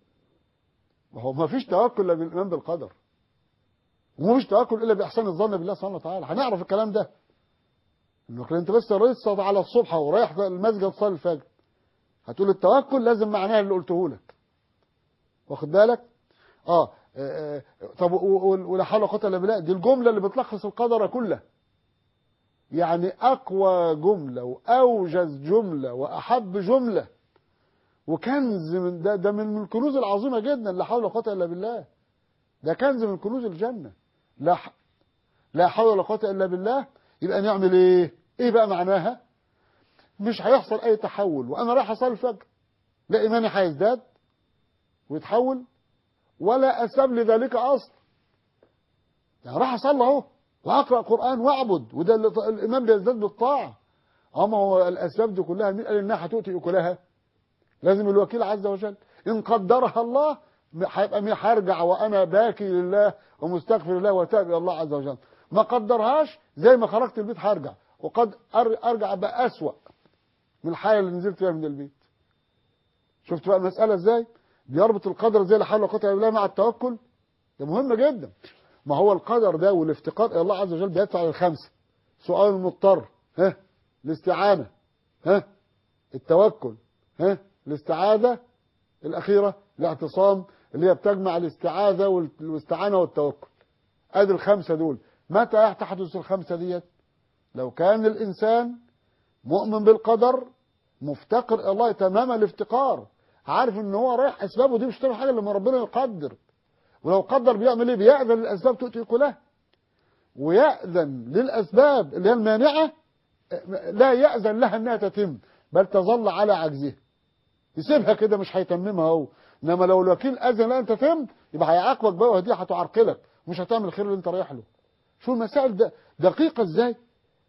ما هو ما فيش توكل إلا بالإيمان بالقدر وما فيش توكل إلا بإحسان الظن بالله سبحانه وتعالى هنعرف الكلام ده انك انت بس رصد على الصبح ورايح المسجد تصلي الفجر هتقول التوكل لازم معناها اللي قلته لك واخد بالك اه, آه طب ولا حول ولا قوه الا بالله دي الجمله اللي بتلخص القدر كله يعني اقوى جمله واوجز جمله واحب جمله وكنز من ده ده من الكنوز العظيمه جدا لا حول ولا قوه الا بالله ده كنز من كنوز الجنه لا لا حول ولا قوه الا بالله يبقى نعمل ايه ايه بقى معناها مش هيحصل اي تحول وانا رايح اصلي الفجر لا ايماني هيزداد ويتحول ولا اسباب لذلك اصل يعني راح اصلي اهو واقرا قران واعبد وده الايمان بيزداد بالطاعه اما هو الاسباب دي كلها مين قال انها هتؤتي اكلها لازم الوكيل عز وجل ان قدرها الله هيبقى مين هرجع وانا باكي لله ومستغفر الله وتاب الى الله عز وجل ما قدرهاش زي ما خرجت البيت هرجع وقد ارجع بقى اسوأ من الحاله اللي نزلت فيها من البيت شفت بقى المساله ازاي بيربط القدر زي لا حول ولا قوه الا بالله مع التوكل ده مهم جدا ما هو القدر ده والافتقار الى الله عز وجل بيدفع للخمسه سؤال المضطر ها الاستعانه ها التوكل ها الاستعاذه الاخيره الاعتصام اللي هي بتجمع الاستعاذه والاستعانه والتوكل ادي الخمسه دول متى تحدث الخمسه ديت لو كان الإنسان مؤمن بالقدر مفتقر إلى الله تمام الافتقار عارف ان هو رايح اسبابه دي مش تعمل حاجه لما ربنا يقدر ولو قدر بيعمل ايه بيأذن للاسباب تؤتي كلها ويأذن للاسباب اللي هي المانعه لا يأذن لها انها تتم بل تظل على عجزها يسيبها كده مش هيتممها هو انما لو الوكيل اذن لها ان تتم يبقى هيعاقبك بقى وهدي هتعرقلك مش هتعمل الخير اللي انت رايح له شو المسائل ده دقيقه ازاي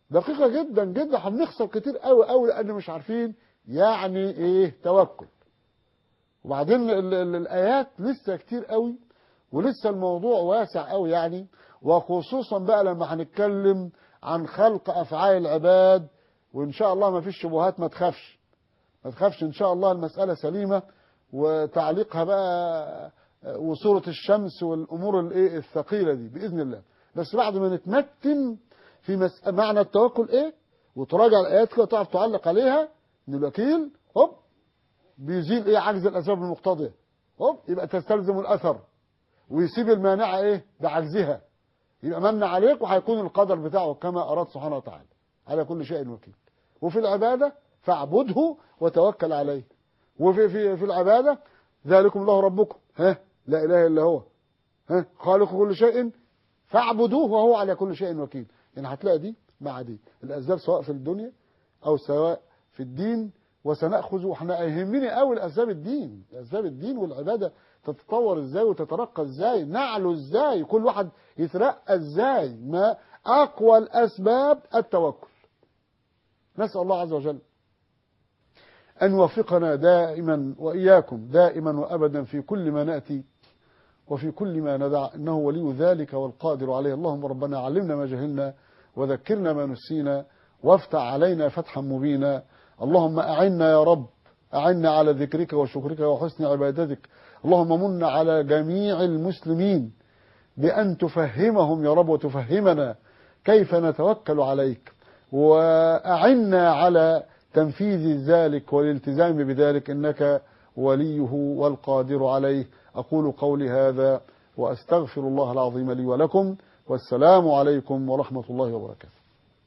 دقيقة جدا جدا هنخسر كتير قوي قوي لأن مش عارفين يعني إيه توكل وبعدين ال ال الآيات لسه كتير قوي ولسه الموضوع واسع قوي يعني وخصوصا بقى لما هنتكلم عن خلق أفعال العباد وإن شاء الله ما فيش شبهات ما تخافش ما تخافش إن شاء الله المسألة سليمة وتعليقها بقى وصورة الشمس والأمور الإيه الثقيلة دي بإذن الله بس بعد ما نتمكن في مس... معنى التوكل إيه وتراجع الآيات كده تعرف تعلق عليها إن الوكيل هوب بيزيل إيه عجز الأسباب المقتضية هوب يبقى تستلزم الأثر ويسيب المانعة إيه بعجزها يبقى من عليك وهيكون القدر بتاعه كما أراد سبحانه وتعالى على كل شيء وكيل وفي العبادة فاعبده وتوكل عليه وفي في في العبادة ذلكم الله ربكم ها لا إله إلا هو ها خالق كل شيء فاعبدوه وهو على كل شيء وكيل يعني هتلاقي دي مع دي الأسباب سواء في الدنيا أو سواء في الدين وسنأخذ واحنا يهمني قوي الأسباب الدين أسباب الدين والعبادة تتطور ازاي وتترقى ازاي نعلو ازاي كل واحد يترقى ازاي ما أقوى الأسباب التوكل نسأل الله عز وجل أن يوفقنا دائما وإياكم دائما وأبدا في كل ما نأتي وفي كل ما ندع إنه ولي ذلك والقادر عليه اللهم ربنا علمنا ما جهلنا وذكرنا ما نسينا وافتح علينا فتحا مبينا اللهم أعنا يا رب أعنا على ذكرك وشكرك وحسن عبادتك اللهم من على جميع المسلمين بأن تفهمهم يا رب وتفهمنا كيف نتوكل عليك وأعنا على تنفيذ ذلك والالتزام بذلك إنك وليه والقادر عليه أقول قولي هذا وأستغفر الله العظيم لي ولكم والسلام عليكم ورحمة الله وبركاته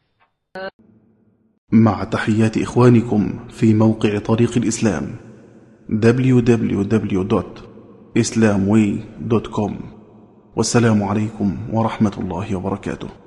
مع تحيات إخوانكم في موقع طريق الإسلام www.islamway.com والسلام عليكم ورحمة الله وبركاته